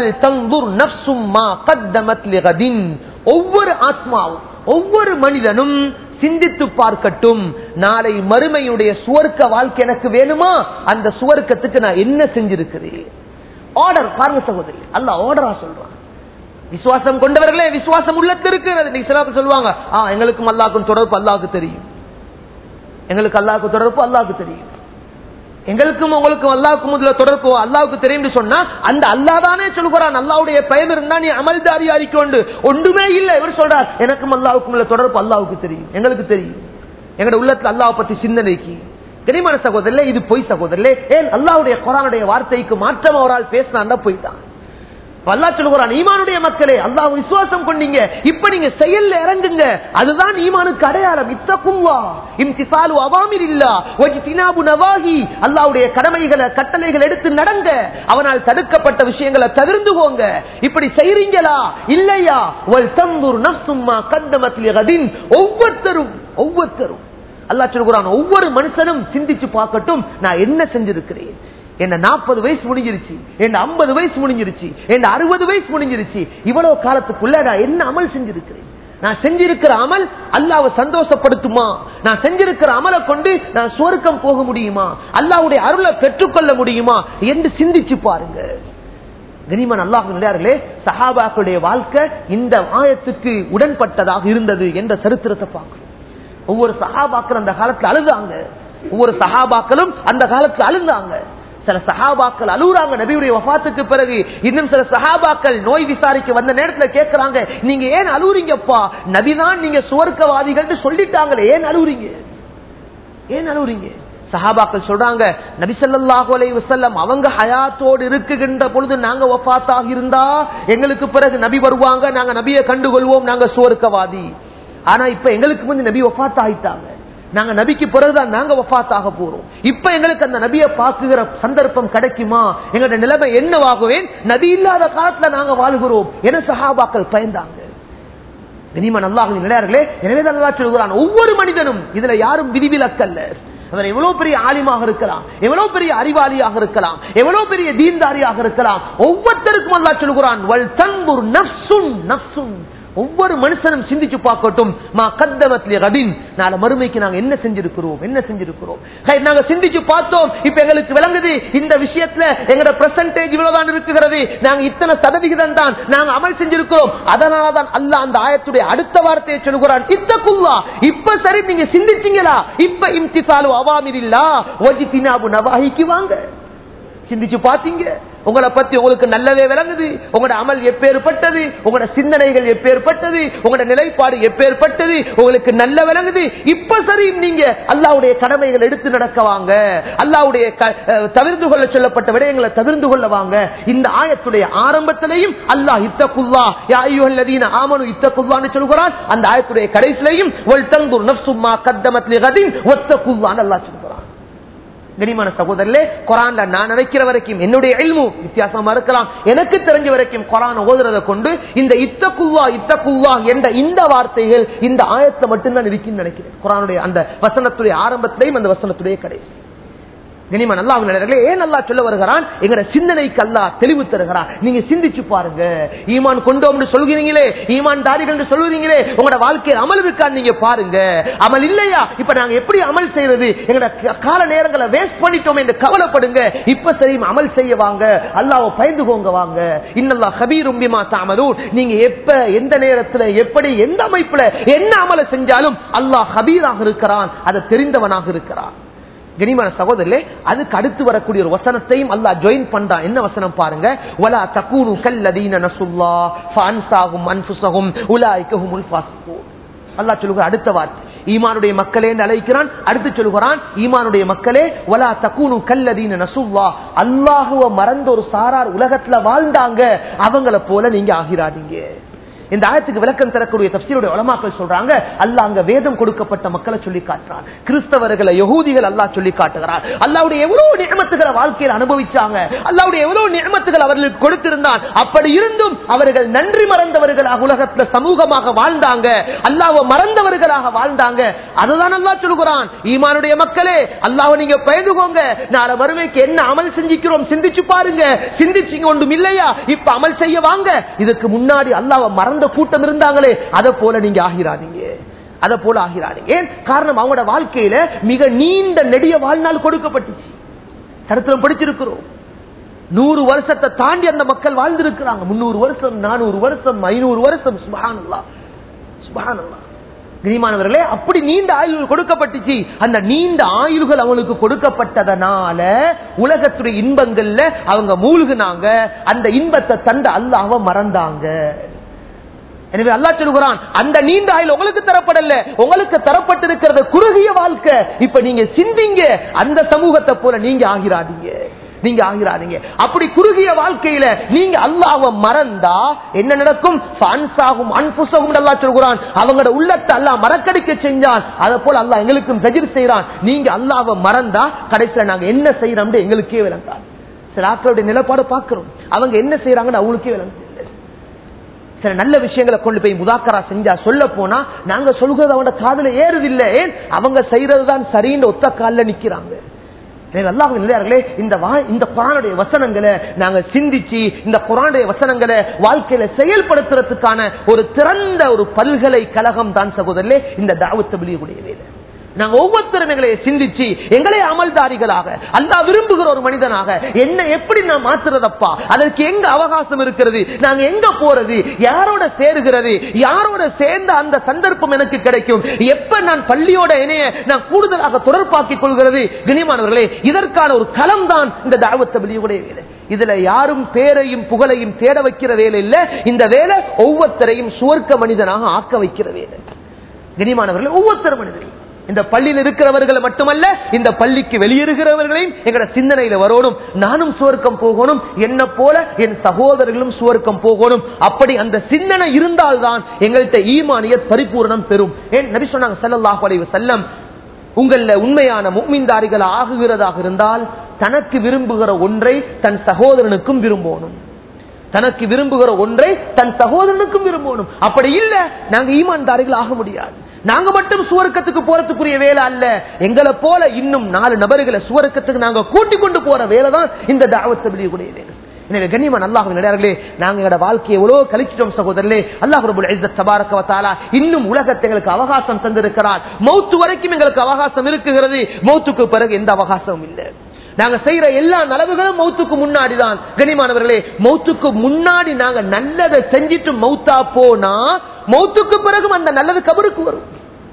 ஒவ்வொரு ஆத்மாவும் ஒவ்வொரு மனிதனும் சிந்தித்து பார்க்கட்டும் நாளை மறுமையுடைய சுவர்க்க வாழ்க்கை எனக்கு வேணுமா அந்த சுவர்க்கத்துக்கு நான் என்ன செஞ்சிருக்கிறேன் ஆர்டர் பாருங்க சகோதரி அல்ல ஆர்டரா சொல்றான் விசுவாசம் கொண்டவர்களே விசுவாசம் உள்ளத்து இருக்கிறது நீங்க சில பேர் சொல்லுவாங்க ஆ எங்களுக்கும் அல்லாக்கும் தொடர்பு அல்லாவுக்கு தெரியும் எங்களுக்கு அல்லாவுக்கு தொடர்பு அல்லாவுக்கு தெரியும் எங்களுக்கும் உங்களுக்கும் அல்லாவுக்கு முதல்ல தொடர்பு அல்லாவுக்கு தெரியும் சொன்னா அந்த அல்லா தானே சொல்கிறான் அல்லாவுடைய பயம் இருந்தா நீ அமல்தாரி அறிக்கொண்டு ஒன்றுமே இல்லை இவர் சொல்றார் எனக்கும் அல்லாவுக்கும் உள்ள தொடர்பு அல்லாவுக்கு தெரியும் எங்களுக்கு தெரியும் எங்களோட உள்ளத்துல அல்லாவை பத்தி சிந்தனைக்கு கனிமான சகோதரர்களே இது பொய் சகோதரர்களே ஏன் அல்லாவுடைய குரானுடைய வார்த்தைக்கு மாற்றம் அவரால் பேசினா பொய் தான் அல்லா சொல்லுகிறான் ஈமானுடைய மக்களே அல்லாஹ் விசுவாசம் கொண்டீங்க இப்ப நீங்க செயல்ல இறங்குங்க அதுதான் ஈமானுக்கு அடையாளம் இத்தகுவா இம்திசாலு அவாமிர் இல்லா ஒஜிதினாபு நவாஹி அல்லாவுடைய கடமைகளை கட்டளைகள் எடுத்து நடங்க அவனால் தடுக்கப்பட்ட விஷயங்களை தவிர்ந்து போங்க இப்படி செய்றீங்களா இல்லையா வல் தந்துர் நஃப்சும்மா கத்தமத் லிகதின் ஒவ்வொருத்தரும் ஒவ்வொருத்தரும் அல்லாஹ் சொல்கிறான் ஒவ்வொரு மனுஷனும் சிந்திச்சு பார்க்கட்டும் நான் என்ன செஞ்சிருக்கிறேன் என்ன நாற்பது வயசு முடிஞ்சிருச்சு என்ன ஐம்பது வயசு முடிஞ்சிருச்சு என்ன அறுபது வயசு முடிஞ்சிருச்சு இவ்வளவு காலத்துக்குள்ள நான் என்ன அமல் செஞ்சிருக்கிறேன் நான் செஞ்சிருக்கிற அமல் அல்லாவை சந்தோஷப்படுத்துமா நான் செஞ்சிருக்கிற அமலை கொண்டு நான் சுவர்க்கம் போக முடியுமா அல்லாவுடைய அருளை பெற்றுக்கொள்ள முடியுமா என்று சிந்திச்சு பாருங்க கனிமன் அல்லாஹே சஹாபாக்களுடைய வாழ்க்கை இந்த ஆயத்துக்கு உடன்பட்டதாக இருந்தது என்ற சரித்திரத்தை பார்க்கணும் ஒவ்வொரு சஹாபாக்கள் அந்த காலத்துல அழுதாங்க ஒவ்வொரு சஹாபாக்களும் அந்த காலத்துல அழுந்தாங்க சில சஹாபாக்கள் அழுகுறாங்க நபியுடைய வபாத்துக்கு பிறகு இன்னும் சில சஹாபாக்கள் நோய் விசாரிக்க வந்த நேரத்துல கேட்கிறாங்க நீங்க ஏன் அழுகுறீங்கப்பா நபிதான் நீங்க சுவர்க்கவாதிகள் சொல்லிட்டாங்களே ஏன் அழுகுறீங்க ஏன் அழுகுறீங்க சஹாபாக்கள் சொல்றாங்க நபிசல்லாஹு அலை வசல்லம் அவங்க ஹயாத்தோடு இருக்குகின்ற பொழுது நாங்க வஃபாத்தாக இருந்தா எங்களுக்கு பிறகு நபி வருவாங்க நாங்க நபியை கண்டுகொள்வோம் நாங்க சுவர்க்கவாதி ஆனா இப்ப எங்களுக்கு வந்து நபி வஃபாத் ஆயிட்டாங்க நாங்க நபிக்கு பிறகுதான் நாங்க வஃபாத்தாக போறோம் இப்ப எங்களுக்கு அந்த நபியை பார்க்குகிற சந்தர்ப்பம் கிடைக்குமா எங்களுடைய நிலைமை என்னவாகுவேன் நபி இல்லாத காலத்துல நாங்க வாழ்கிறோம் என சஹாபாக்கள் பயந்தாங்க கனிமன் அல்லாஹ் நிலையார்களே எனவே தான் சொல்கிறான் ஒவ்வொரு மனிதனும் இதுல யாரும் விதிவிலக்கல்ல அவர் எவ்வளவு பெரிய ஆலிமாக இருக்கலாம் எவ்வளவு பெரிய அறிவாளியாக இருக்கலாம் எவ்வளவு பெரிய தீன்தாரியாக இருக்கலாம் ஒவ்வொருத்தருக்கும் அல்லா சொல்கிறான் வல் தன்புர் நப்சுன் நப்சுன் ஒவ்வொரு மனுஷனும் சிந்திச்சு பார்க்கட்டும் மா கத்தமத்லி ரபின் நாளை மறுமைக்கு நாங்க என்ன செஞ்சிருக்கிறோம் என்ன செஞ்சிருக்கிறோம் ஹை, நாங்க சிந்திச்சு பார்த்தோம் இப்ப எங்களுக்கு விளங்குது இந்த விஷயத்துல எங்களோட பிரசன்டேஜ் இவ்வளவுதான் இருக்குகிறது நாங்க இத்தனை சதவிகிதம் தான் நாங்க அமல் செஞ்சிருக்கிறோம் அதனாலதான் அல்லாஹ் அந்த ஆயத்துடைய அடுத்த வார்த்தையை சொல்கிறான் இத்தகுல்லா இப்ப சரி நீங்க சிந்திச்சீங்களா இப்ப இம்திசாலு அவாமிரில்லா ஒஜித்தினாபு நவாஹிக்கு வாங்க சிந்திச்சு பாத்தீங்க உங்களை பத்தி உங்களுக்கு நல்லவே விளங்குது உங்களோட அமல் எப்பேற்பட்டது உங்களோட சிந்தனைகள் எப்பேற்பட்டது உங்களோட நிலைப்பாடு எப்பேற்பட்டது உங்களுக்கு நல்ல விளங்குது இப்ப சரி நீங்க அல்லாவுடைய கடமைகள் எடுத்து நடக்க வாங்க அல்லாவுடைய க- அஹ், தவிர்த்து கொள்ள சொல்லப்பட்ட விடயங்களை தவிர்த்து கொள்ள வாங்க இந்த ஆயத்துடைய ஆரம்பத்திலையும் அல்லாஹ் இத்தகுல்லா யா அய்யுஹல்லதீன ஆமனு இத்தகுல்லான்னு சொல்கிறான் அந்த ஆயத்துடைய கடைசிலையும் வல் தங்குர் நஃப்சும்மா கத்தமத் லிகதின் வத்தகுல்லான்னு அல்லாஹ் சொல்கிறான் கனிமான சகோதரர்களே குரான்ல நான் நினைக்கிற வரைக்கும் என்னுடைய எல்மு வித்தியாசமா இருக்கலாம் எனக்கு தெரிஞ்ச வரைக்கும் குரான் ஓதுறதை கொண்டு இந்த இத்தகுல்லா இத்தகுல்லா என்ற இந்த வார்த்தைகள் இந்த ஆயத்தை மட்டும்தான் இருக்குன்னு நினைக்கிறேன் குரானுடைய அந்த வசனத்துடைய ஆரம்பத்திலையும் அந்த வசனத்துடைய கடைசி கனிமன் அல்லா நிலையர்களே ஏன் அல்லா சொல்ல வருகிறான் எங்கட சிந்தனைக்கு அல்லா தெளிவு தருகிறான் நீங்க சிந்திச்சு பாருங்க ஈமான் கொண்டோம்னு சொல்கிறீங்களே ஈமான் தாரிகள் சொல்லுவீங்களே உங்களோட வாழ்க்கையில் அமல் இருக்கான்னு நீங்க பாருங்க அமல் இல்லையா இப்ப நாங்க எப்படி அமல் செய்யறது எங்கட க- கால நேரங்களை வேஸ்ட் பண்ணிட்டோம் என்று கவலைப்படுங்க இப்ப சரி அமல் செய்ய வாங்க அல்லாவை பயந்துகோங்க வாங்க இன்னல்லா ஹபீரும் பிமா தாமதூர் நீங்க எப்ப எந்த நேரத்துல எப்படி எந்த அமைப்புல என்ன அமலை செஞ்சாலும் அல்லாஹ் ஹபீராக இருக்கிறான் அதை தெரிந்தவனாக இருக்கிறான் கனிமான சகோதரர்களே அதுக்கு அடுத்து வரக்கூடிய ஒரு வசனத்தையும் அல்லாஹ் ஜாயின் பண்றான் என்ன வசனம் பாருங்க வலா தக்கூனு கல்லதீன நசுல்லா ஃபஅன்சாஹும் அன்ஃபுஸஹும் உலாயிக ஹுமுல் ஃபாசிகூன் அல்லாஹ் சொல்லுகிற அடுத்த வார்த்தை ஈமானுடைய மக்களே என்று அழைக்கிறான் அடுத்து சொல்லுகிறான் ஈமானுடைய மக்களே வலா தக்கூனு கல்லதீன நசுல்லா அல்லாஹுவ மறந்த ஒரு சாரார் உலகத்துல வாழ்ந்தாங்க அவங்கள போல நீங்க ஆகிறாதீங்க இந்த ஆயத்துக்கு விளக்கம் தரக்கூடிய தப்சீருடைய உலமாக்கள் சொல்றாங்க அல்லாஹ் அங்க வேதம் கொடுக்கப்பட்ட மக்களை சொல்லி காட்டுறான் கிறிஸ்தவர்களை யகூதிகள் அல்லாஹ் சொல்லி காட்டுகிறார் அல்லாவுடைய எவ்வளவு நியமத்துகளை வாழ்க்கையில் அனுபவிச்சாங்க அல்லாவுடைய எவ்வளவு நியமத்துகள் அவர்களுக்கு கொடுத்திருந்தான் அப்படி இருந்தும் அவர்கள் நன்றி மறந்தவர்களாக உலகத்துல சமூகமாக வாழ்ந்தாங்க அல்லாஹ்வை மறந்தவர்களாக வாழ்ந்தாங்க அதுதான் அல்லாஹ் சொல்கிறான் ஈமானுடைய மக்களே அல்லாஹ்வை நீங்க பயந்துகோங்க நாளை வறுமைக்கு என்ன அமல் செஞ்சிக்கிறோம் சிந்திச்சு பாருங்க சிந்திச்சிங்க ஒன்றும் இல்லையா இப்ப அமல் செய்ய வாங்க இதுக்கு முன்னாடி அல்லாஹ்வை மறந்த கூட்டம் இருந்தாங்களே அதை போல நீங்க ஆகிறாதீங்க அதை போல ஆகிறாதீங்க ஏன் காரணம் அவங்களோட வாழ்க்கையில மிக நீண்ட நெடிய வாழ்நாள் கொடுக்கப்பட்டுச்சு சரித்திரம் படிச்சிருக்கிறோம் நூறு வருஷத்தை தாண்டி அந்த மக்கள் வாழ்ந்திருக்கிறாங்க முன்னூறு வருஷம் நானூறு வருஷம் ஐநூறு வருஷம் சுபஹானல்லா சுபஹானல்லா கிரிமானவர்களே அப்படி நீண்ட ஆயுள்கள் கொடுக்கப்பட்டுச்சு அந்த நீண்ட ஆயுள்கள் அவங்களுக்கு கொடுக்கப்பட்டதனால உலகத்துடைய இன்பங்கள்ல அவங்க மூழ்கினாங்க அந்த இன்பத்தை தந்த அல்லாஹ்வை மறந்தாங்க எனவே அல்லாஹ் சொல்கிறான் அந்த நீண்ட ஆயுள் உங்களுக்கு தரப்படல உங்களுக்கு தரப்பட்டிருக்கிறது குறுகிய வாழ்க்கை இப்ப நீங்க சிந்திங்க அந்த சமூகத்தை போல நீங்க ஆகிறாதீங்க நீங்க ஆகிறாதீங்க அப்படி குறுகிய வாழ்க்கையில நீங்க அல்லாஹ்வை மறந்தா என்ன நடக்கும் ஃபன்சாகும் அன்புசகும் அல்லாஹ் சொல்கிறான் அவங்களோட உள்ளத்தை அல்லாஹ் மறக்கடிக்க செஞ்சான் அதை போல அல்லாஹ் எங்களுக்கும் தஜிர் செய்யறான் நீங்க அல்லாஹ்வை மறந்தா கடைசியில நாங்க என்ன செய்யறோம்னு எங்களுக்கே விளங்காது சில ஆக்களுடைய நிலப்பாடு பார்க்கிறோம் அவங்க என்ன செய்யறாங்கன்னு அவங்களுக்கே விளங்கு சில நல்ல விஷயங்களை கொண்டு போய் முதாக்கரா செஞ்சா சொல்ல போனா நாங்க சொல்கிறது அவனோட காதுல ஏறுதில்லை ஏன் அவங்க செய்யறதுதான் சரின்னு ஒத்த காலில் நிக்கிறாங்க எனவே அல்லாஹ் நிலையார்களே இந்த வா- இந்த குரானுடைய வசனங்களை நாங்க சிந்திச்சு இந்த குரானுடைய வசனங்களை வாழ்க்கையில செயல்படுத்துறதுக்கான ஒரு திறந்த ஒரு பல்கலைக்கழகம் தான் சகோதரர்களே இந்த தாவத்து வெளியுடைய வேலை நாங்க ஒவ்வொருத்தரும் எங்களை சிந்திச்சு எங்களே அமல்தாரிகளாக அல்லாஹ் விரும்புகிற ஒரு மனிதனாக என்ன எப்படி நான் மாத்துறதப்பா அதற்கு எங்க அவகாசம் இருக்கிறது நாங்க எங்க போறது யாரோட சேருகிறது யாரோட சேர்ந்த அந்த சந்தர்ப்பம் எனக்கு கிடைக்கும் எப்ப நான் பள்ளியோட இணைய நான் கூடுதலாக தொடர்பாக்கிக் கொள்கிறது கனிமானவர்களே இதற்கான ஒரு களம் தான் இந்த தாவத்த வெளியுடைய வேலை இதுல யாரும் பேரையும் புகழையும் தேட வைக்கிற வேலை இல்ல இந்த வேலை ஒவ்வொருத்தரையும் சுவர்க்க மனிதனாக ஆக்க வைக்கிற வேலை கனிமானவர்களே ஒவ்வொருத்தர் மனிதரையும் இந்த பள்ளியில் இருக்கிறவர்கள் மட்டுமல்ல இந்த பள்ளிக்கு வெளியேறுகிறவர்களையும் எங்கட சிந்தனையில வரணும் நானும் சுவர்க்கம் போகணும் என்ன போல என் சகோதரர்களும் சுவர்க்கம் போகணும் அப்படி அந்த சிந்தனை இருந்தால்தான் எங்கள்கிட்ட ஈமானிய பரிபூரணம் பெறும் ஏன் நபி சொன்னாங்க ஸல்லல்லாஹு அலைஹி வஸல்லம் உங்கள உண்மையான முக்மின்தாரிகள் ஆகுகிறதாக இருந்தால் தனக்கு விரும்புகிற ஒன்றை தன் சகோதரனுக்கும் விரும்பணும் தனக்கு விரும்புகிற ஒன்றை தன் சகோதரனுக்கும் விரும்பணும் அப்படி இல்ல நாங்க ஈமான்தாரிகள் ஆக முடியாது நாங்க மட்டும் சுவர்க்கத்துக்கு போறதுக்குரிய வேலை அல்ல எங்களை போல இன்னும் நாலு நபர்களை சுவர்க்கத்துக்கு நாங்க கூட்டிக் கொண்டு போற வேலை தான் இந்த தாவத் தபிலியுடைய வேலை எனவே கண்ணியமான அல்லாஹ் நடிகார்களே நாங்க எங்களோட வாழ்க்கையை எவ்வளவு கழிச்சிட்டோம் சகோதரர்களே அல்லாஹ் ரபுல் இஸ்ஸத் தபாரக வ தஆலா இன்னும் உலகத்தை எங்களுக்கு அவகாசம் தந்திருக்கிறார் மௌத்து வரைக்கும் எங்களுக்கு அவகாசம் இருக்குகிறது மௌத்துக்கு பிறகு எந்த அவகாசமும் இல்லை நாங்க செய்யற எல்லா நலவுகளும் மௌத்துக்கு முன்னாடி தான் கனிமானவர்களே மௌத்துக்கு முன்னாடி நாங்க நல்லதை செஞ்சிட்டு மௌத்தா போனா மௌத்துக்கு பிறகும் அந்த நல்லது கபருக்கு வரும்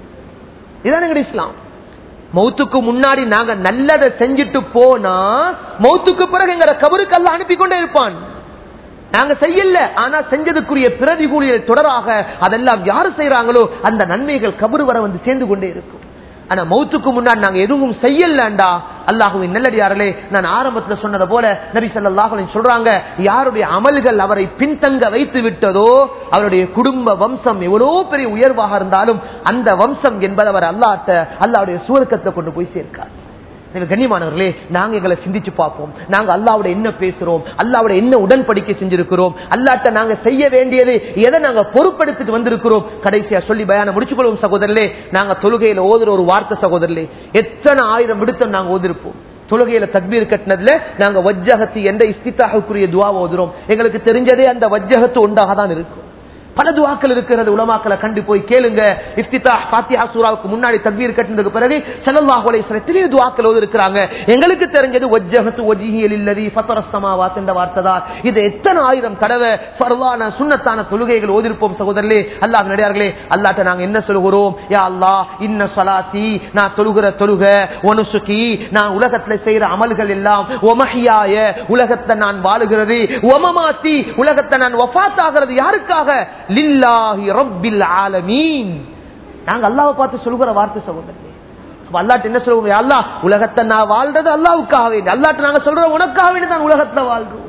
இதான் எங்க இஸ்லாம் மௌத்துக்கு முன்னாடி நாங்க நல்லதை செஞ்சுட்டு போனா மௌத்துக்கு பிறகு எங்க கபருக்கு அல்ல அனுப்பி கொண்டே இருப்பான் நாங்க செய்யல ஆனா செஞ்சதுக்குரிய பிரதிகூலிய தொடராக அதெல்லாம் யாரு செய்யறாங்களோ அந்த நன்மைகள் கபரு வர வந்து சேர்ந்து கொண்டே இருக்கும் ஆனா மௌத்துக்கு முன்னாடி நாங்க எதுவும் செய்யலண்டா அல்லாஹுவின் நல்லடியார்களே நான் ஆரம்பத்துல சொன்னது போல நபி ஸல்லல்லாஹு சொல்றாங்க யாருடைய அமல்கள் அவரை பின்தங்க வைத்து விட்டதோ அவருடைய குடும்ப வம்சம் எவ்வளவு பெரிய உயர்வாக இருந்தாலும் அந்த வம்சம் என்பது அவர் அல்லாட்ட அல்லாவுடைய சுவர்க்கத்தை கொண்டு போய் சேர்க்கார் எனவே கண்ணியமானவர்களே நாங்க எங்களை சிந்திச்சு பார்ப்போம் நாங்க அல்லாவோட என்ன பேசுறோம் அல்லாவோட என்ன உடன்படிக்கை செஞ்சிருக்கிறோம் அல்லாட்ட நாங்க செய்ய வேண்டியது எதை நாங்க பொறுப்படுத்திட்டு வந்திருக்கிறோம் கடைசியா சொல்லி பயான முடிச்சுக்கொள்வோம் சகோதரர்களே நாங்க தொழுகையில ஓதுற ஒரு வார்த்தை சகோதரர்களே எத்தனை ஆயிரம் விடுத்தம் நாங்க ஓதிருப்போம் தொழுகையில தக்பீர் கட்டினதுல நாங்க வஜ்ஜகத்து என்ற இஸ்தித்தாகுரிய துவா ஓதுறோம் எங்களுக்கு தெரிஞ்சதே அந்த வஜ்ஜகத்து உண்டாக தான் இருக்கும் பல துவாக்கள் இருக்கிறது உலமாக்களை கண்டு போய் கேளுங்க இஃப்திதா பாத்தியா சூராவுக்கு முன்னாடி தக்பீர் கட்டினதுக்கு பிறகு ஸல்லல்லாஹு அலைஹி வஸல்லம் எத்தனையோ துவாக்கள் ஓதி இருக்கிறாங்க எங்களுக்கு தெரிஞ்சது வஜ்ஜஹத்து வஜ்ஹியல் இல்லதி ஃபத்தரஸ் ஸமாவாத் என்ற வார்த்தை தான் இது எத்தனை ஆயிரம் தடவை ஃபர்லான சுன்னத்தான தொழுகைகள் ஓதிருப்போம் சகோதரர்களே அல்லாஹ் நடிகார்களே அல்லாஹ்ட்ட நாங்க என்ன சொல்கிறோம் யா அல்லாஹ் இன்ன ஸலாத்தி நான் தொழுகிற தொழுக ஒனுசுகி நான் உலகத்துல செய்யற அமல்கள் எல்லாம் ஒமஹியாய உலகத்தை நான் வாழுகிறது ஒமமாத்தி உலகத்தை நான் வஃபாத் ஆகிறது யாருக்காக லில்லாஹி ரப்பில் ஆலமீன் நாங்க அல்லாஹ்வை பார்த்து சொல்கிற வார்த்தை சகோதரர்களே அப்ப அல்லாஹ்ட்ட என்ன சொல்லுவோம் அல்லாஹ் உலகத்தை நான் வாழ்றது அல்லாஹ்வுக்காக வேண்டி அல்லாஹ்ட்ட நாங்க சொல்றோம் உனக்காக வேண்டி தான் உலகத்துல வாழ்றோம்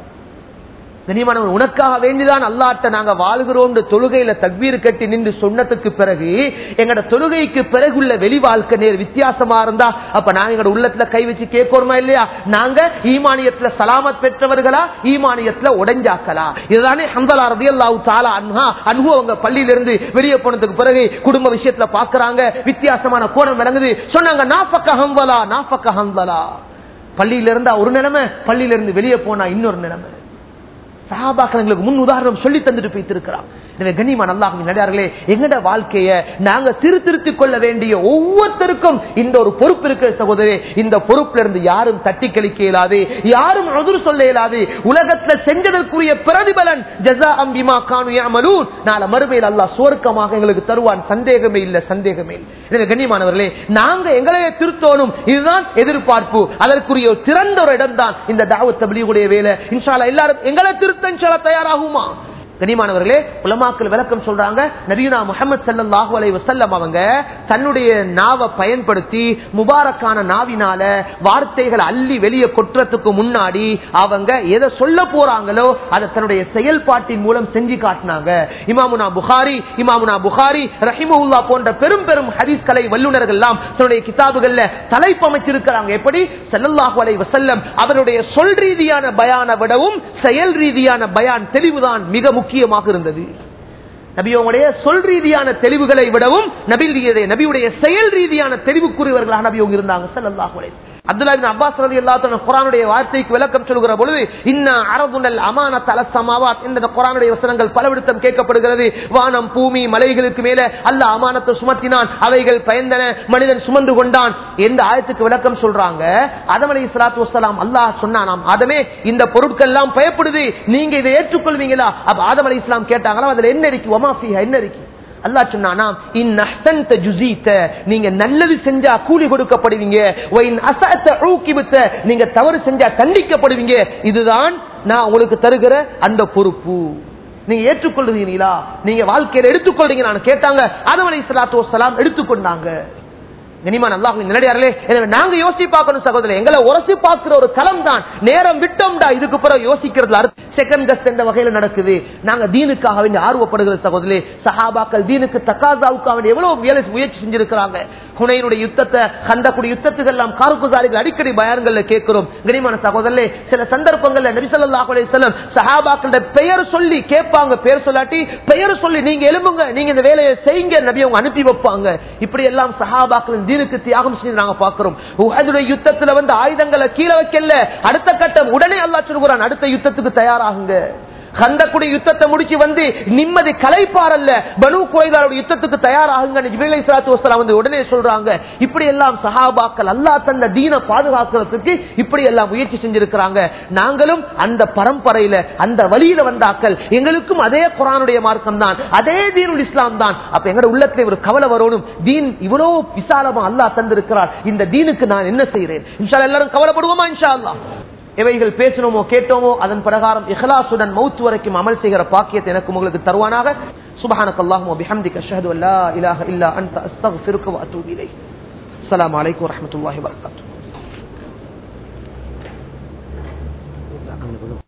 கனிமானவன் உனக்காக வேண்டிதான் அல்லாட்ட நாங்க வாழ்கிறோம் தொழுகையில தக்வீர் கட்டி நின்று சொன்னதுக்கு பிறகு எங்கட தொழுகைக்கு பிறகு உள்ள வெளி வாழ்க்கை நேர் வித்தியாசமா இருந்தா அப்ப நாங்க எங்கட உள்ளத்துல கை வச்சு கேட்கணுமா இல்லையா நாங்க ஈமானியத்துல சலாமத் பெற்றவர்களா ஈமானியத்துல உடைஞ்சாக்கலா இதுதானே ஹந்தலா ரதி அல்லாஹு தாலா அன்ஹா அன்பு அவங்க பள்ளியில இருந்து வெளியே போனதுக்கு பிறகு குடும்ப விஷயத்துல பாக்குறாங்க வித்தியாசமான கோணம் விளங்குது சொன்னாங்க நாப்பக்க ஹம்பலா நாப்பக்க ஹம்பலா பள்ளியில இருந்தா ஒரு நிலைமை பள்ளியில இருந்து வெளியே போனா இன்னொரு நிலைமை சஹாபாக்கள் எங்களுக்கு முன் உதாரணம் சொல்லி தந்துட்டு போய்த்திருக்கிறான் எனவே கண்ணியமா நல்லாகும் நடிகார்களே எங்கட வாழ்க்கைய நாங்க திருத்திருத்திக் கொள்ள வேண்டிய ஒவ்வொருத்தருக்கும் இந்த ஒரு பொறுப்பு இருக்கு சகோதரே இந்த பொறுப்புல இருந்து யாரும் தட்டி கழிக்க இயலாது யாரும் எதிர் சொல்ல இயலாது உலகத்துல செஞ்சதற்குரிய பிரதிபலன் ஜசா அம்பிமா கானு அமலூன் நாளை மறுமையில் அல்லாஹ் சுவர்க்கமாக எங்களுக்கு தருவான் சந்தேகமே இல்ல சந்தேகமே இல்லை எனவே கண்ணியமானவர்களே நாங்க எங்களையே திருத்தோணும் இதுதான் எதிர்பார்ப்பு அதற்குரிய ஒரு திறந்த ஒரு இடம் தான் இந்த தாவத் தபிலியுடைய வேலை இன்ஷால்லா எல்லாரும் எங்களை திருத்த இன்ஷால்லா தயாராகுமா கனிமானவர்களே உலமாக்கள் விளக்கம் சொல்றாங்க நபியுனா முகமது சல்லாஹூ அலை வசல்லம் அவங்க தன்னுடைய நாவை பயன்படுத்தி முபாரக்கான நாவினால வார்த்தைகளை அள்ளி வெளியே கொட்டுறதுக்கு முன்னாடி அவங்க எதை சொல்ல போறாங்களோ அதை தன்னுடைய செயல்பாட்டின் மூலம் செஞ்சு காட்டினாங்க இமாமுனா புகாரி இமாமுனா புகாரி ரஹிமுல்லா போன்ற பெரும் பெரும் ஹதீஸ் கலை வல்லுநர்கள் எல்லாம் தன்னுடைய கிதாபுகள்ல தலைப்பமைச்சிருக்கிறாங்க எப்படி செல்லல்லாஹு அலை வசல்லம் அவருடைய சொல் ரீதியான பயான விடவும் செயல் ரீதியான பயான் தெளிவுதான் மிக முக்கியமாக இருந்தது நபியோடைய சொல் ரீதியான தெளிவுகளை விடவும் நபியுடைய நபியுடைய செயல் ரீதியான தெளிவுக்குரியவர்களாக நபியோங்க இருந்தாங்க செல்லல்லாஹு அலை அப்துல்லா அப்பாஸ் ரதி அல்லாத்தன குரானுடைய வார்த்தைக்கு விளக்கம் சொல்கிற பொழுது இன்ன அரபுனல் அமான தல சமாவாத் இந்த குரானுடைய வசனங்கள் பலவிடுத்தம் கேட்கப்படுகிறது வானம் பூமி மலைகளுக்கு மேல அல்ல அமானத்தை சுமத்தினான் அவைகள் பயந்தன மனிதன் சுமந்து கொண்டான் எந்த ஆயத்துக்கு விளக்கம் சொல்றாங்க அதம் அலி இஸ்லாத்து வசலாம் அல்லாஹ் சொன்னானாம் ஆதமே இந்த பொருட்கள் எல்லாம் பயப்படுது நீங்க இதை ஏற்றுக்கொள்வீங்களா அப்ப ஆதம் அலி இஸ்லாம் கேட்டாங்களா அதுல என்ன இருக்கு ஒமாஃபியா என்ன இருக்கு அல்லா சொன்னா நீங்க நல்லது செஞ்சா கூலி கொடுக்கப்படுவீங்க நீங்க தவறு செஞ்சா தண்டிக்கப்படுவீங்க இதுதான் நான் உங்களுக்கு தருகிற அந்த பொறுப்பு நீங்க ஏற்றுக்கொள்றீங்களா நீங்க வாழ்க்கையில எடுத்துக்கொள்றீங்க நான் கேட்டாங்க ஆதம் அலி சலாத்து வலாம் எடுத்துக்கொண்டாங்க கனிமான் அல்லாஹ் நிலடியார்களே எனவே நாங்க யோசிச்சு பார்க்கணும் சகோதரர் எங்களை உரசி பார்க்கிற ஒரு களம் தான் நேரம் விட்டோம்டா இதுக்கு பிறகு யோசிக்கிறதுல செகண்ட் கஸ்ட் என்ற வகையில நடக்குது நாங்க தீனுக்காக வேண்டிய ஆர்வப்படுகிற சகோதரே சஹாபாக்கள் தீனுக்கு தக்காசாவுக்காக வேண்டிய எவ்வளவு வேலை முயற்சி செஞ்சிருக்கிறாங்க ஹுனையினுடைய யுத்தத்தை கண்டக்கூடிய யுத்தத்துக்கு எல்லாம் கார்குசாரிகள் அடிக்கடி பயான்கள்ல கேட்கிறோம் கனிமான சகோதரே சில சந்தர்ப்பங்கள்ல நபிசல்லாஹ் அலையம் சஹாபாக்களோட பெயர் சொல்லி கேட்பாங்க பெயர் சொல்லாட்டி பெயர் சொல்லி நீங்க எழும்புங்க நீங்க இந்த வேலையை செய்யுங்க நபி அவங்க அனுப்பி வைப்பாங்க இப்படி எல்லாம் சஹாபாக்களின் தீனுக்கு தியாகம் செஞ்சு நாங்க பாக்குறோம் உஹதுடைய யுத்தத்துல வந்து ஆயுதங்களை கீழே வைக்கல அடுத்த கட்டம் உடனே அல்லாஹ் சொல்கிறான் அடுத்த யுத்தத்துக்கு தயாராகுங்க கந்தக்குடி யுத்தத்தை முடிச்சு வந்து நிம்மதி கலைப்பாரல்ல பனு குறைதாருடைய யுத்தத்துக்கு தயாராகுங்க ஜிபிலை சலாத்து வசலாம் வந்து உடனே சொல்றாங்க இப்படி எல்லாம் சஹாபாக்கள் அல்லா தந்த தீன பாதுகாக்கிறதுக்கு இப்படி எல்லாம் முயற்சி செஞ்சிருக்கிறாங்க நாங்களும் அந்த பரம்பரையில அந்த வழியில வந்தாக்கள் எங்களுக்கும் அதே குரானுடைய மார்க்கம் தான் அதே தீனுல் இஸ்லாம் தான் அப்ப எங்கட உள்ளத்துல ஒரு கவலை வரணும் தீன் இவ்வளவு விசாலமா அல்லாஹ் தந்திருக்கிறார் இந்த தீனுக்கு நான் என்ன செய்யறேன் இன்ஷா அல்லாஹ் எல்லாரும் கவலைப்படுவோமா இன்ஷா அல்லாஹ் எவைகள் பேசணுமோ கேட்டோமோ அதன் பிரகாரம் இஹ்லாசுடன் மௌத் வரைக்கும் அமல் செய்கிற பாக்கியத்தை எனக்கு உங்களுக்கு தருவானாக சுபஹானக் அல்லாஹும் وبحمدك اشهد ان لا اله الا انت استغفرك واتوب اليك السلام عليكم ورحمه الله وبركاته